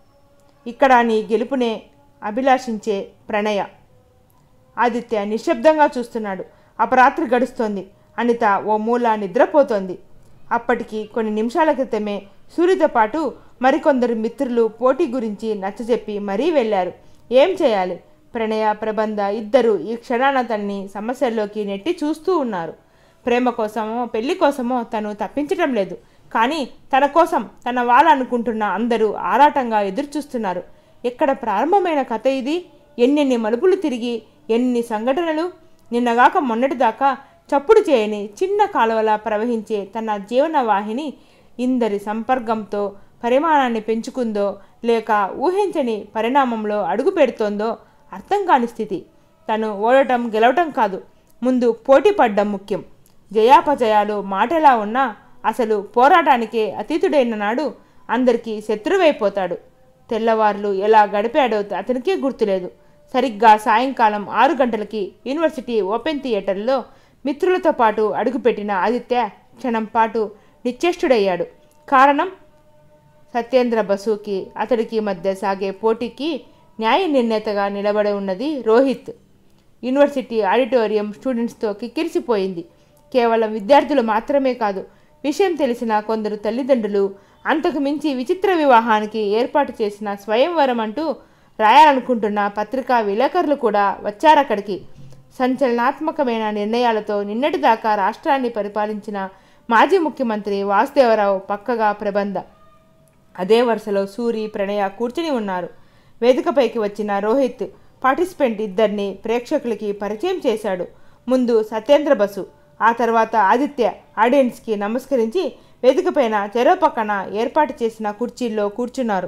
ఇక్కడ నీ గెలుపునే అభిలాషించే ప్రణయ ఆదిత్య నిశ్శబ్దంగా చూస్తున్నాడు అపరాత్రి గడుస్తోంది అనిత ఓ మూల నిద్రపోతోంది అప్పటికి కొన్ని నిమిషాల క్రితమే సూర్యతో పాటు మరికొందరు మిత్రులు పోటీ గురించి నచ్చజెప్పి మరీ వెళ్ళారు ఏం చేయాలి ప్రణయ ప్రబంధ ఇద్దరు ఈ క్షణాన తన్ని సమస్యల్లోకి నెట్టి చూస్తూ ఉన్నారు ప్రేమ కోసమో పెళ్లి కోసమో తను తప్పించటం లేదు కానీ తన కోసం తన వాళ్ళు అనుకుంటున్న అందరూ ఆరాటంగా ఎదురుచూస్తున్నారు ఎక్కడ ప్రారంభమైన కథ ఇది ఎన్నెన్ని మలుపులు తిరిగి ఎన్ని సంఘటనలు నిన్నగాక మొన్నటిదాకా చప్పుడు చేయని చిన్న కాలువలా ప్రవహించే తన జీవన వాహిని ఇందరి సంపర్కంతో పరిమాణాన్ని పెంచుకుందో లేక ఊహించని పరిణామంలో అడుగు పెడుతోందో అర్థం కాని స్థితి తను ఓడటం గెలవటం కాదు ముందు పోటీ పడ్డం ముఖ్యం జయాపజయాలు మాటలా ఉన్నా అసలు పోరాటానికే అతీతుడైన నాడు అందరికీ శత్రువైపోతాడు తెల్లవార్లు ఎలా గడిపాడో అతనికే గుర్తులేదు సరిగ్గా సాయంకాలం ఆరు గంటలకి యూనివర్సిటీ ఓపెన్ థియేటర్లో మిత్రులతో పాటు అడుగుపెట్టిన ఆదిత్య క్షణం పాటు నిశ్చేష్టుడయ్యాడు కారణం సత్యేంద్ర బసుకి అతడికి మధ్య సాగే పోటీకి న్యాయ నిర్ణేతగా నిలబడి ఉన్నది రోహిత్ యూనివర్సిటీ ఆడిటోరియం స్టూడెంట్స్తో కిక్కిరిసిపోయింది కేవలం విద్యార్థులు మాత్రమే కాదు విషయం తెలిసిన కొందరు తల్లిదండ్రులు అంతకు మించి విచిత్ర వివాహానికి ఏర్పాటు చేసిన స్వయంవరం అంటూ రాయాలనుకుంటున్న పత్రికా విలేకరులు కూడా వచ్చారక్కడికి సంచలనాత్మకమైన నిర్ణయాలతో నిన్నటిదాకా రాష్ట్రాన్ని పరిపాలించిన మాజీ ముఖ్యమంత్రి వాసుదేవరావు పక్కగా ప్రబంధ అదే వరుసలో సూరి ప్రణయ కూర్చుని ఉన్నారు వేదికపైకి వచ్చిన రోహిత్ పార్టిసిపెంట్ ఇద్దరిని ప్రేక్షకులకి పరిచయం చేశాడు ముందు సత్యేంద్ర బసు ఆ తర్వాత ఆదిత్య ఆడియన్స్కి నమస్కరించి వేదికపైన చెరో పక్కన ఏర్పాటు చేసిన కుర్చీల్లో కూర్చున్నారు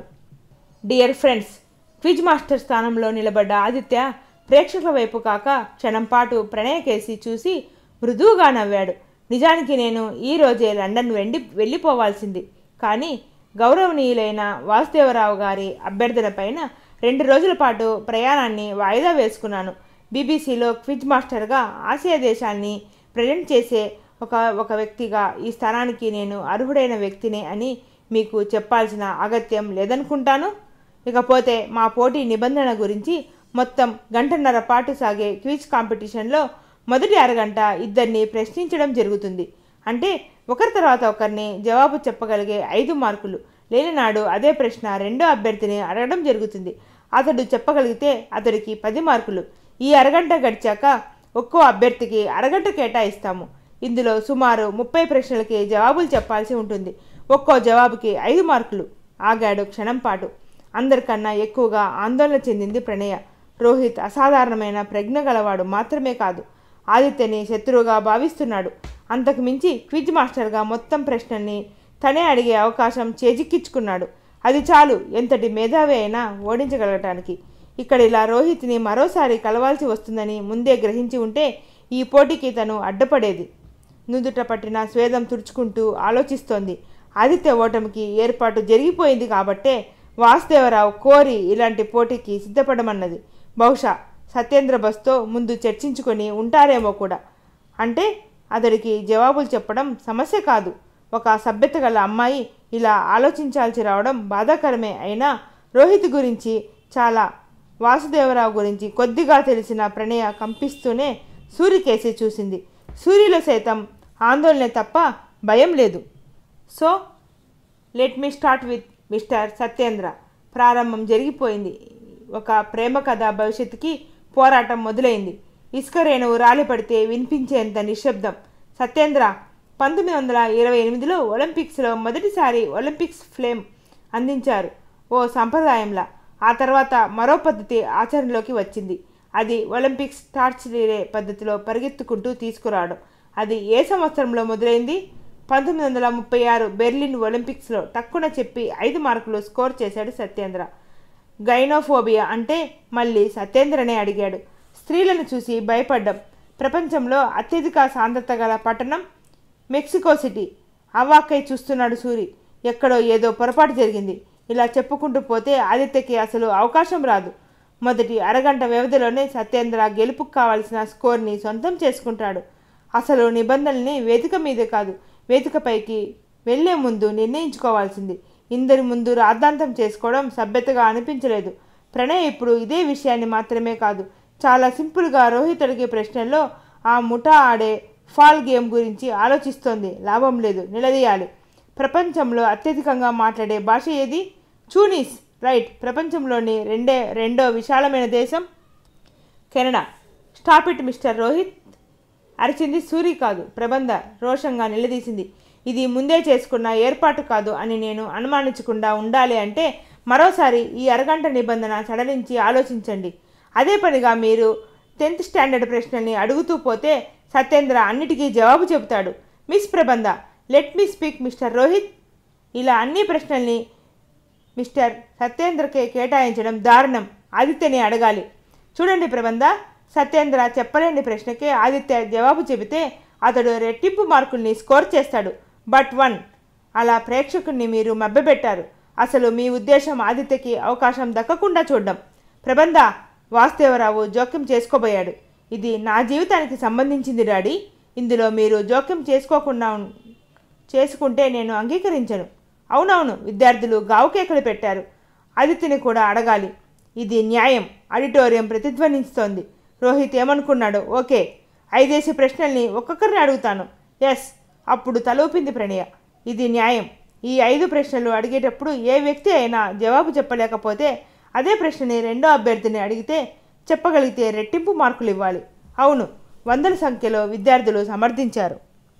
డియర్ ఫ్రెండ్స్ క్విజ్ మాస్టర్ స్థానంలో నిలబడ్డ ఆదిత్య ప్రేక్షకుల వైపు కాక క్షణం పాటు ప్రణయ కేసి చూసి మృదువుగా నవ్వాడు నిజానికి నేను ఈ రోజే లండన్ వెండి వెళ్ళిపోవాల్సింది కానీ గౌరవనీయులైన వాసుదేవరావు గారి అభ్యర్థన పైన రెండు రోజుల పాటు ప్రయాణాన్ని వాయిదా వేసుకున్నాను బీబీసీలో క్విజ్ మాస్టర్గా ఆసియా దేశాన్ని ప్రజెంట్ చేసే ఒక ఒక వ్యక్తిగా ఈ స్థానానికి నేను అర్హుడైన వ్యక్తినే అని మీకు చెప్పాల్సిన అగత్యం లేదనుకుంటాను ఇకపోతే మా పోటీ నిబంధన గురించి మొత్తం గంటన్నర పాటు సాగే క్విజ్ కాంపిటీషన్లో మొదటి అరగంట ఇద్దరిని ప్రశ్నించడం జరుగుతుంది అంటే ఒకరి తర్వాత ఒకరిని జవాబు చెప్పగలిగే ఐదు మార్కులు లేని నాడు అదే ప్రశ్న రెండో అభ్యర్థిని అడగడం జరుగుతుంది అతడు చెప్పగలిగితే అతడికి పది మార్కులు ఈ అరగంట గడిచాక ఒక్కో అభ్యర్థికి అరగంట కేటాయిస్తాము ఇందులో సుమారు ముప్పై ప్రశ్నలకి జవాబులు చెప్పాల్సి ఉంటుంది ఒక్కో జవాబుకి ఐదు మార్కులు ఆగాడు క్షణం పాటు అందరికన్నా ఎక్కువగా ఆందోళన చెందింది ప్రణయ రోహిత్ అసాధారణమైన ప్రజ్ఞ గలవాడు మాత్రమే కాదు ఆదిత్యని శత్రువుగా భావిస్తున్నాడు అంతకు మించి క్విజ్ మాస్టర్గా మొత్తం ప్రశ్నల్ని తనే అడిగే అవకాశం చేజిక్కించుకున్నాడు అది చాలు ఎంతటి మేధావి అయినా ఓడించగలగటానికి ఇక్కడ ఇలా రోహిత్ని మరోసారి కలవాల్సి వస్తుందని ముందే గ్రహించి ఉంటే ఈ పోటీకి తను అడ్డపడేది నుదుట పట్టిన స్వేదం తుడుచుకుంటూ ఆలోచిస్తోంది ఆదిత్య ఓటమికి ఏర్పాటు జరిగిపోయింది కాబట్టే వాసుదేవరావు కోరి ఇలాంటి పోటీకి సిద్ధపడమన్నది బహుశా సత్యేంద్ర బస్తో ముందు చర్చించుకొని ఉంటారేమో కూడా అంటే అతడికి జవాబులు చెప్పడం సమస్య కాదు ఒక సభ్యత గల అమ్మాయి ఇలా ఆలోచించాల్సి రావడం బాధాకరమే అయినా రోహిత్ గురించి చాలా వాసుదేవరావు గురించి కొద్దిగా తెలిసిన ప్రణయ కంపిస్తూనే సూర్యకేసి చూసింది సూర్యులో సైతం ఆందోళన తప్ప భయం లేదు so let me start with mister Satyendra ప్రారంభం జరిగిపోయింది ఒక ప్రేమ కథ భవిష్యత్తుకి పోరాటం మొదలైంది ఇసుక రేణువు రాలిపడితే వినిపించేంత నిశ్శబ్దం సత్యేంద్ర పంతొమ్మిది వందల ఇరవై ఎనిమిదిలో ఒలింపిక్స్లో మొదటిసారి ఒలింపిక్స్ ఫ్లేమ్ అందించారు ఓ సంప్రదాయంలా ఆ తర్వాత మరో పద్ధతి ఆచరణలోకి వచ్చింది అది ఒలింపిక్స్ టార్చ్ రిలే పద్ధతిలో పరిగెత్తుకుంటూ తీసుకురావడం అది ఏ సంవత్సరంలో మొదలైంది పంతొమ్మిది వందల ముప్పై ఆరు బెర్లిన్ ఒలింపిక్స్లో తక్కువ చెప్పి ఐదు మార్కులు స్కోర్ చేశాడు సత్యేంద్ర గైనోఫోబియా అంటే మళ్ళీ సత్యేంద్రనే అడిగాడు స్త్రీలను చూసి భయపడ్డం ప్రపంచంలో అత్యధిక సాంద్రత గల పట్టణం మెక్సికో సిటీ అవాక్కై చూస్తున్నాడు సూరి ఎక్కడో ఏదో పొరపాటు జరిగింది ఇలా చెప్పుకుంటూ పోతే ఆదిత్యకి అసలు అవకాశం రాదు మొదటి అరగంట వ్యవధిలోనే సత్యేంద్ర గెలుపుకు కావాల్సిన స్కోర్ని సొంతం చేసుకుంటాడు అసలు నిబంధనల్ని వేదిక మీదే కాదు వేదికపైకి వెళ్లే ముందు నిర్ణయించుకోవాల్సింది ఇందరి ముందు రాద్ధాంతం చేసుకోవడం సభ్యతగా అనిపించలేదు ప్రణయ్ ఇప్పుడు ఇదే విషయాన్ని మాత్రమే కాదు చాలా సింపుల్గా రోహిత్ అడిగే ప్రశ్నల్లో ఆ ముఠా ఆడే ఫాల్ గేమ్ గురించి ఆలోచిస్తోంది లాభం లేదు నిలదీయాలి ప్రపంచంలో అత్యధికంగా మాట్లాడే భాష ఏది చూనీస్ రైట్ ప్రపంచంలోని రెండే రెండో విశాలమైన దేశం Canada stop it mister Rohit అరిచింది సూరి కాదు ప్రబంధ రోషంగా నిలదీసింది ఇది ముందే చేసుకున్న ఏర్పాటు కాదు అని నేను అనుమానించకుండా ఉండాలి అంటే మరోసారి ఈ అరగంట నిబంధన సడలించి ఆలోచించండి అదే పనిగా మీరు టెన్త్ స్టాండర్డ్ ప్రశ్నల్ని అడుగుతూ పోతే సత్యేంద్ర అన్నిటికీ జవాబు చెబుతాడు miss Prabandha let me speak mister Rohit ఇలా అన్ని ప్రశ్నల్ని మిస్టర్ సత్యేంద్రకే కేటాయించడం దారుణం ఆదిత్యని అడగాలి చూడండి ప్రబంధ సత్యేంద్ర చెప్పలేని ప్రశ్నకే ఆదిత్య జవాబు చెబితే అతడు రెట్టింపు మార్కుల్ని స్కోర్ చేస్తాడు బట్ వన్ అలా ప్రేక్షకుల్ని మీరు మభ్యపెట్టారు అసలు మీ ఉద్దేశం ఆదిత్యకి అవకాశం దక్కకుండా చూడడం ప్రబంధ వాసుదేవరావు జోక్యం చేసుకోబోయాడు ఇది నా జీవితానికి సంబంధించింది డాడీ ఇందులో మీరు జోక్యం చేసుకోకుండా ఉన్- చేసుకుంటే నేను అంగీకరించను అవునవును విద్యార్థులు గావుకేకలు పెట్టారు ఆదిత్యని కూడా అడగాలి ఇది న్యాయం ఆడిటోరియం ప్రతిధ్వనిస్తోంది రోహిత్ ఏమనుకున్నాడు ఓకే ఐదేసి ప్రశ్నల్ని ఒక్కొక్కరిని అడుగుతాను ఎస్ అప్పుడు తలూపింది ప్రణయ ఇది న్యాయం ఈ ఐదు ప్రశ్నలు అడిగేటప్పుడు ఏ వ్యక్తి అయినా జవాబు చెప్పలేకపోతే అదే ప్రశ్నని రెండో అభ్యర్థిని అడిగితే చెప్పగలిగితే రెట్టింపు మార్కులు ఇవ్వాలి అవును వందల సంఖ్యలో విద్యార్థులు సమర్థించారు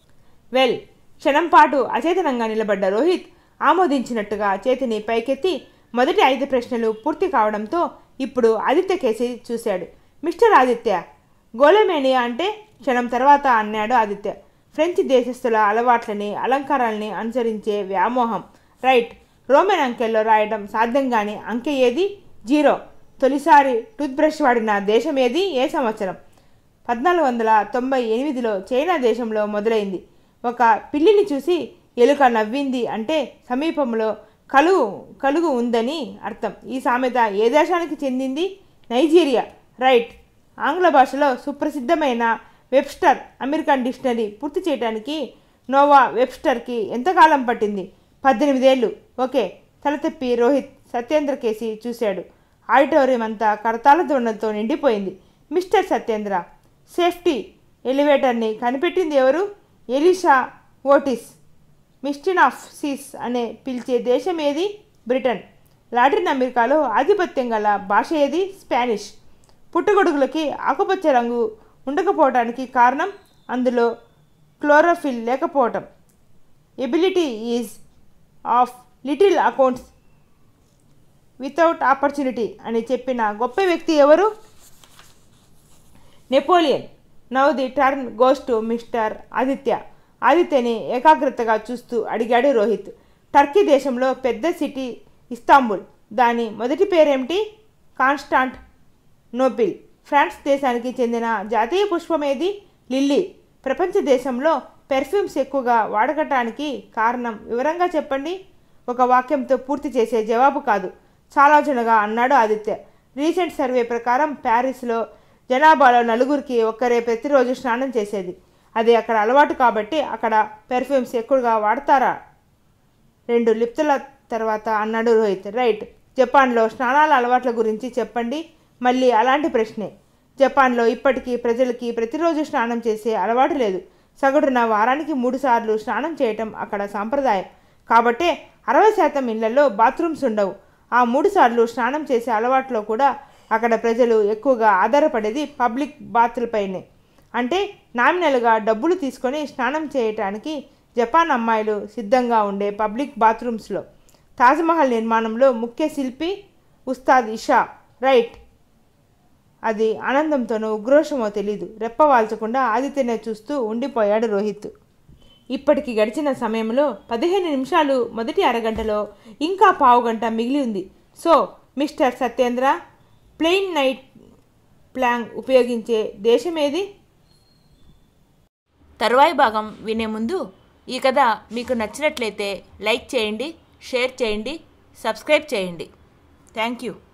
వెల్ క్షణం పాటు అచేతనంగా నిలబడ్డ రోహిత్ ఆమోదించినట్టుగా చేతిని పైకెత్తి మొదటి ఐదు ప్రశ్నలు పూర్తి కావడంతో ఇప్పుడు ఆదిత్య కేసి చూశాడు మిస్టర్ ఆదిత్య గోలమేనియా అంటే క్షణం తర్వాత అన్నాడు ఆదిత్య ఫ్రెంచ్ దేశస్థుల అలవాట్లని అలంకారాలని అనుసరించే వ్యామోహం రైట్ రోమన్ అంకెల్లో రాయడం సాధ్యం కాని అంకె ఏది జీరో తొలిసారి టూత్ బ్రష్ వాడిన దేశం ఏది ఏ సంవత్సరం పద్నాలుగు వందల తొంభై ఎనిమిదిలో చైనా దేశంలో మొదలైంది ఒక పిల్లిని చూసి ఎలుక నవ్వింది అంటే సమీపంలో కలుగు కలుగు ఉందని అర్థం ఈ సామెత ఏ దేశానికి చెందింది నైజీరియా రైట్ ఆంగ్ల భాషలో సుప్రసిద్ధమైన వెబ్స్టర్ అమెరికన్ డిక్షనరీ పూర్తి చేయడానికి నోవా వెబ్స్టర్కి ఎంతకాలం పట్టింది పద్దెనిమిదేళ్ళు ఓకే తల తిప్పి రోహిత్ సత్యేంద్ర కేసి చూశాడు ఆడిటోరియం అంతా కరతాళ ధ్వనులతో నిండిపోయింది మిస్టర్ సత్యేంద్ర సేఫ్టీ ఎలివేటర్ని కనిపెట్టింది ఎవరు Elisha Otis mistress of seas అనే పిలిచే దేశం ఏది బ్రిటన్ లాటిన్ అమెరికాలో ఆధిపత్యం గల భాష ఏది స్పానిష్ పుట్టగొడుగులకి ఆకుపచ్చ రంగు ఉండకపోవడానికి కారణం అందులో క్లోరోఫిల్ లేకపోవటం ability is of little accounts without opportunity అని చెప్పిన గొప్ప వ్యక్తి ఎవరు Napoleon now the turn goes to mister Aditya ఆదిత్యని ఏకాగ్రతగా చూస్తూ అడిగాడు రోహిత్ టర్కీ దేశంలో పెద్ద సిటీ ఇస్తాంబుల్ దాని మొదటి పేరేమిటి కాన్స్టాంట్ నోపిల్ ఫ్రాన్స్ దేశానికి చెందిన జాతీయ పుష్పం ఏది లిల్లీ ప్రపంచ దేశంలో పెర్ఫ్యూమ్స్ ఎక్కువగా వాడకటానికి కారణం వివరంగా చెప్పండి ఒక వాక్యంతో పూర్తి చేసే జవాబు కాదు చాలాచనగా అన్నాడు ఆదిత్య రీసెంట్ సర్వే ప్రకారం ప్యారిస్లో జనాభాలో నలుగురికి ఒక్కరే ప్రతిరోజు స్నానం చేసేది అది అక్కడ అలవాటు కాబట్టి అక్కడ పెర్ఫ్యూమ్స్ ఎక్కువగా వాడతారా రెండు లిప్తుల తర్వాత అన్నాడు రోహిత్ రైట్ జపాన్లో స్నానాల అలవాట్ల గురించి చెప్పండి మళ్ళీ అలాంటి ప్రశ్నే జపాన్లో ఇప్పటికీ ప్రజలకి ప్రతిరోజు స్నానం చేసే అలవాటు లేదు సగటున వారానికి మూడు సార్లు స్నానం చేయటం అక్కడ సాంప్రదాయం కాబట్టే అరవై శాతం ఇళ్లలో బాత్రూమ్స్ ఉండవు ఆ మూడు సార్లు స్నానం చేసే అలవాట్లో కూడా అక్కడ ప్రజలు ఎక్కువగా ఆధారపడేది పబ్లిక్ బాత్లపైనే అంటే నామినల్గా డబ్బులు తీసుకొని స్నానం చేయటానికి జపాన్ అమ్మాయిలు సిద్ధంగా ఉండే పబ్లిక్ బాత్రూమ్స్లో తాజ్మహల్ నిర్మాణంలో ముఖ్య శిల్పి ఉస్తాద్ ఇషా రైట్ అది ఆనందంతోనో ఉగ్రోషమో తెలీదు రెప్పవాల్చకుండా ఆదిత్యనే చూస్తూ ఉండిపోయాడు రోహిత్ ఇప్పటికి గడిచిన సమయంలో పదిహేను నిమిషాలు మొదటి అరగంటలో ఇంకా పావు గంట మిగిలి ఉంది సో మిస్టర్ సత్యేంద్ర ప్లెయిన్ నైట్ ప్లాంగ్ ఉపయోగించే దేశం ఏది
తరువాయి భాగం వినే ముందు ఈ కథ మీకు నచ్చినట్లయితే లైక్ చేయండి షేర్ చేయండి సబ్స్క్రైబ్ చేయండి థ్యాంక్ యూ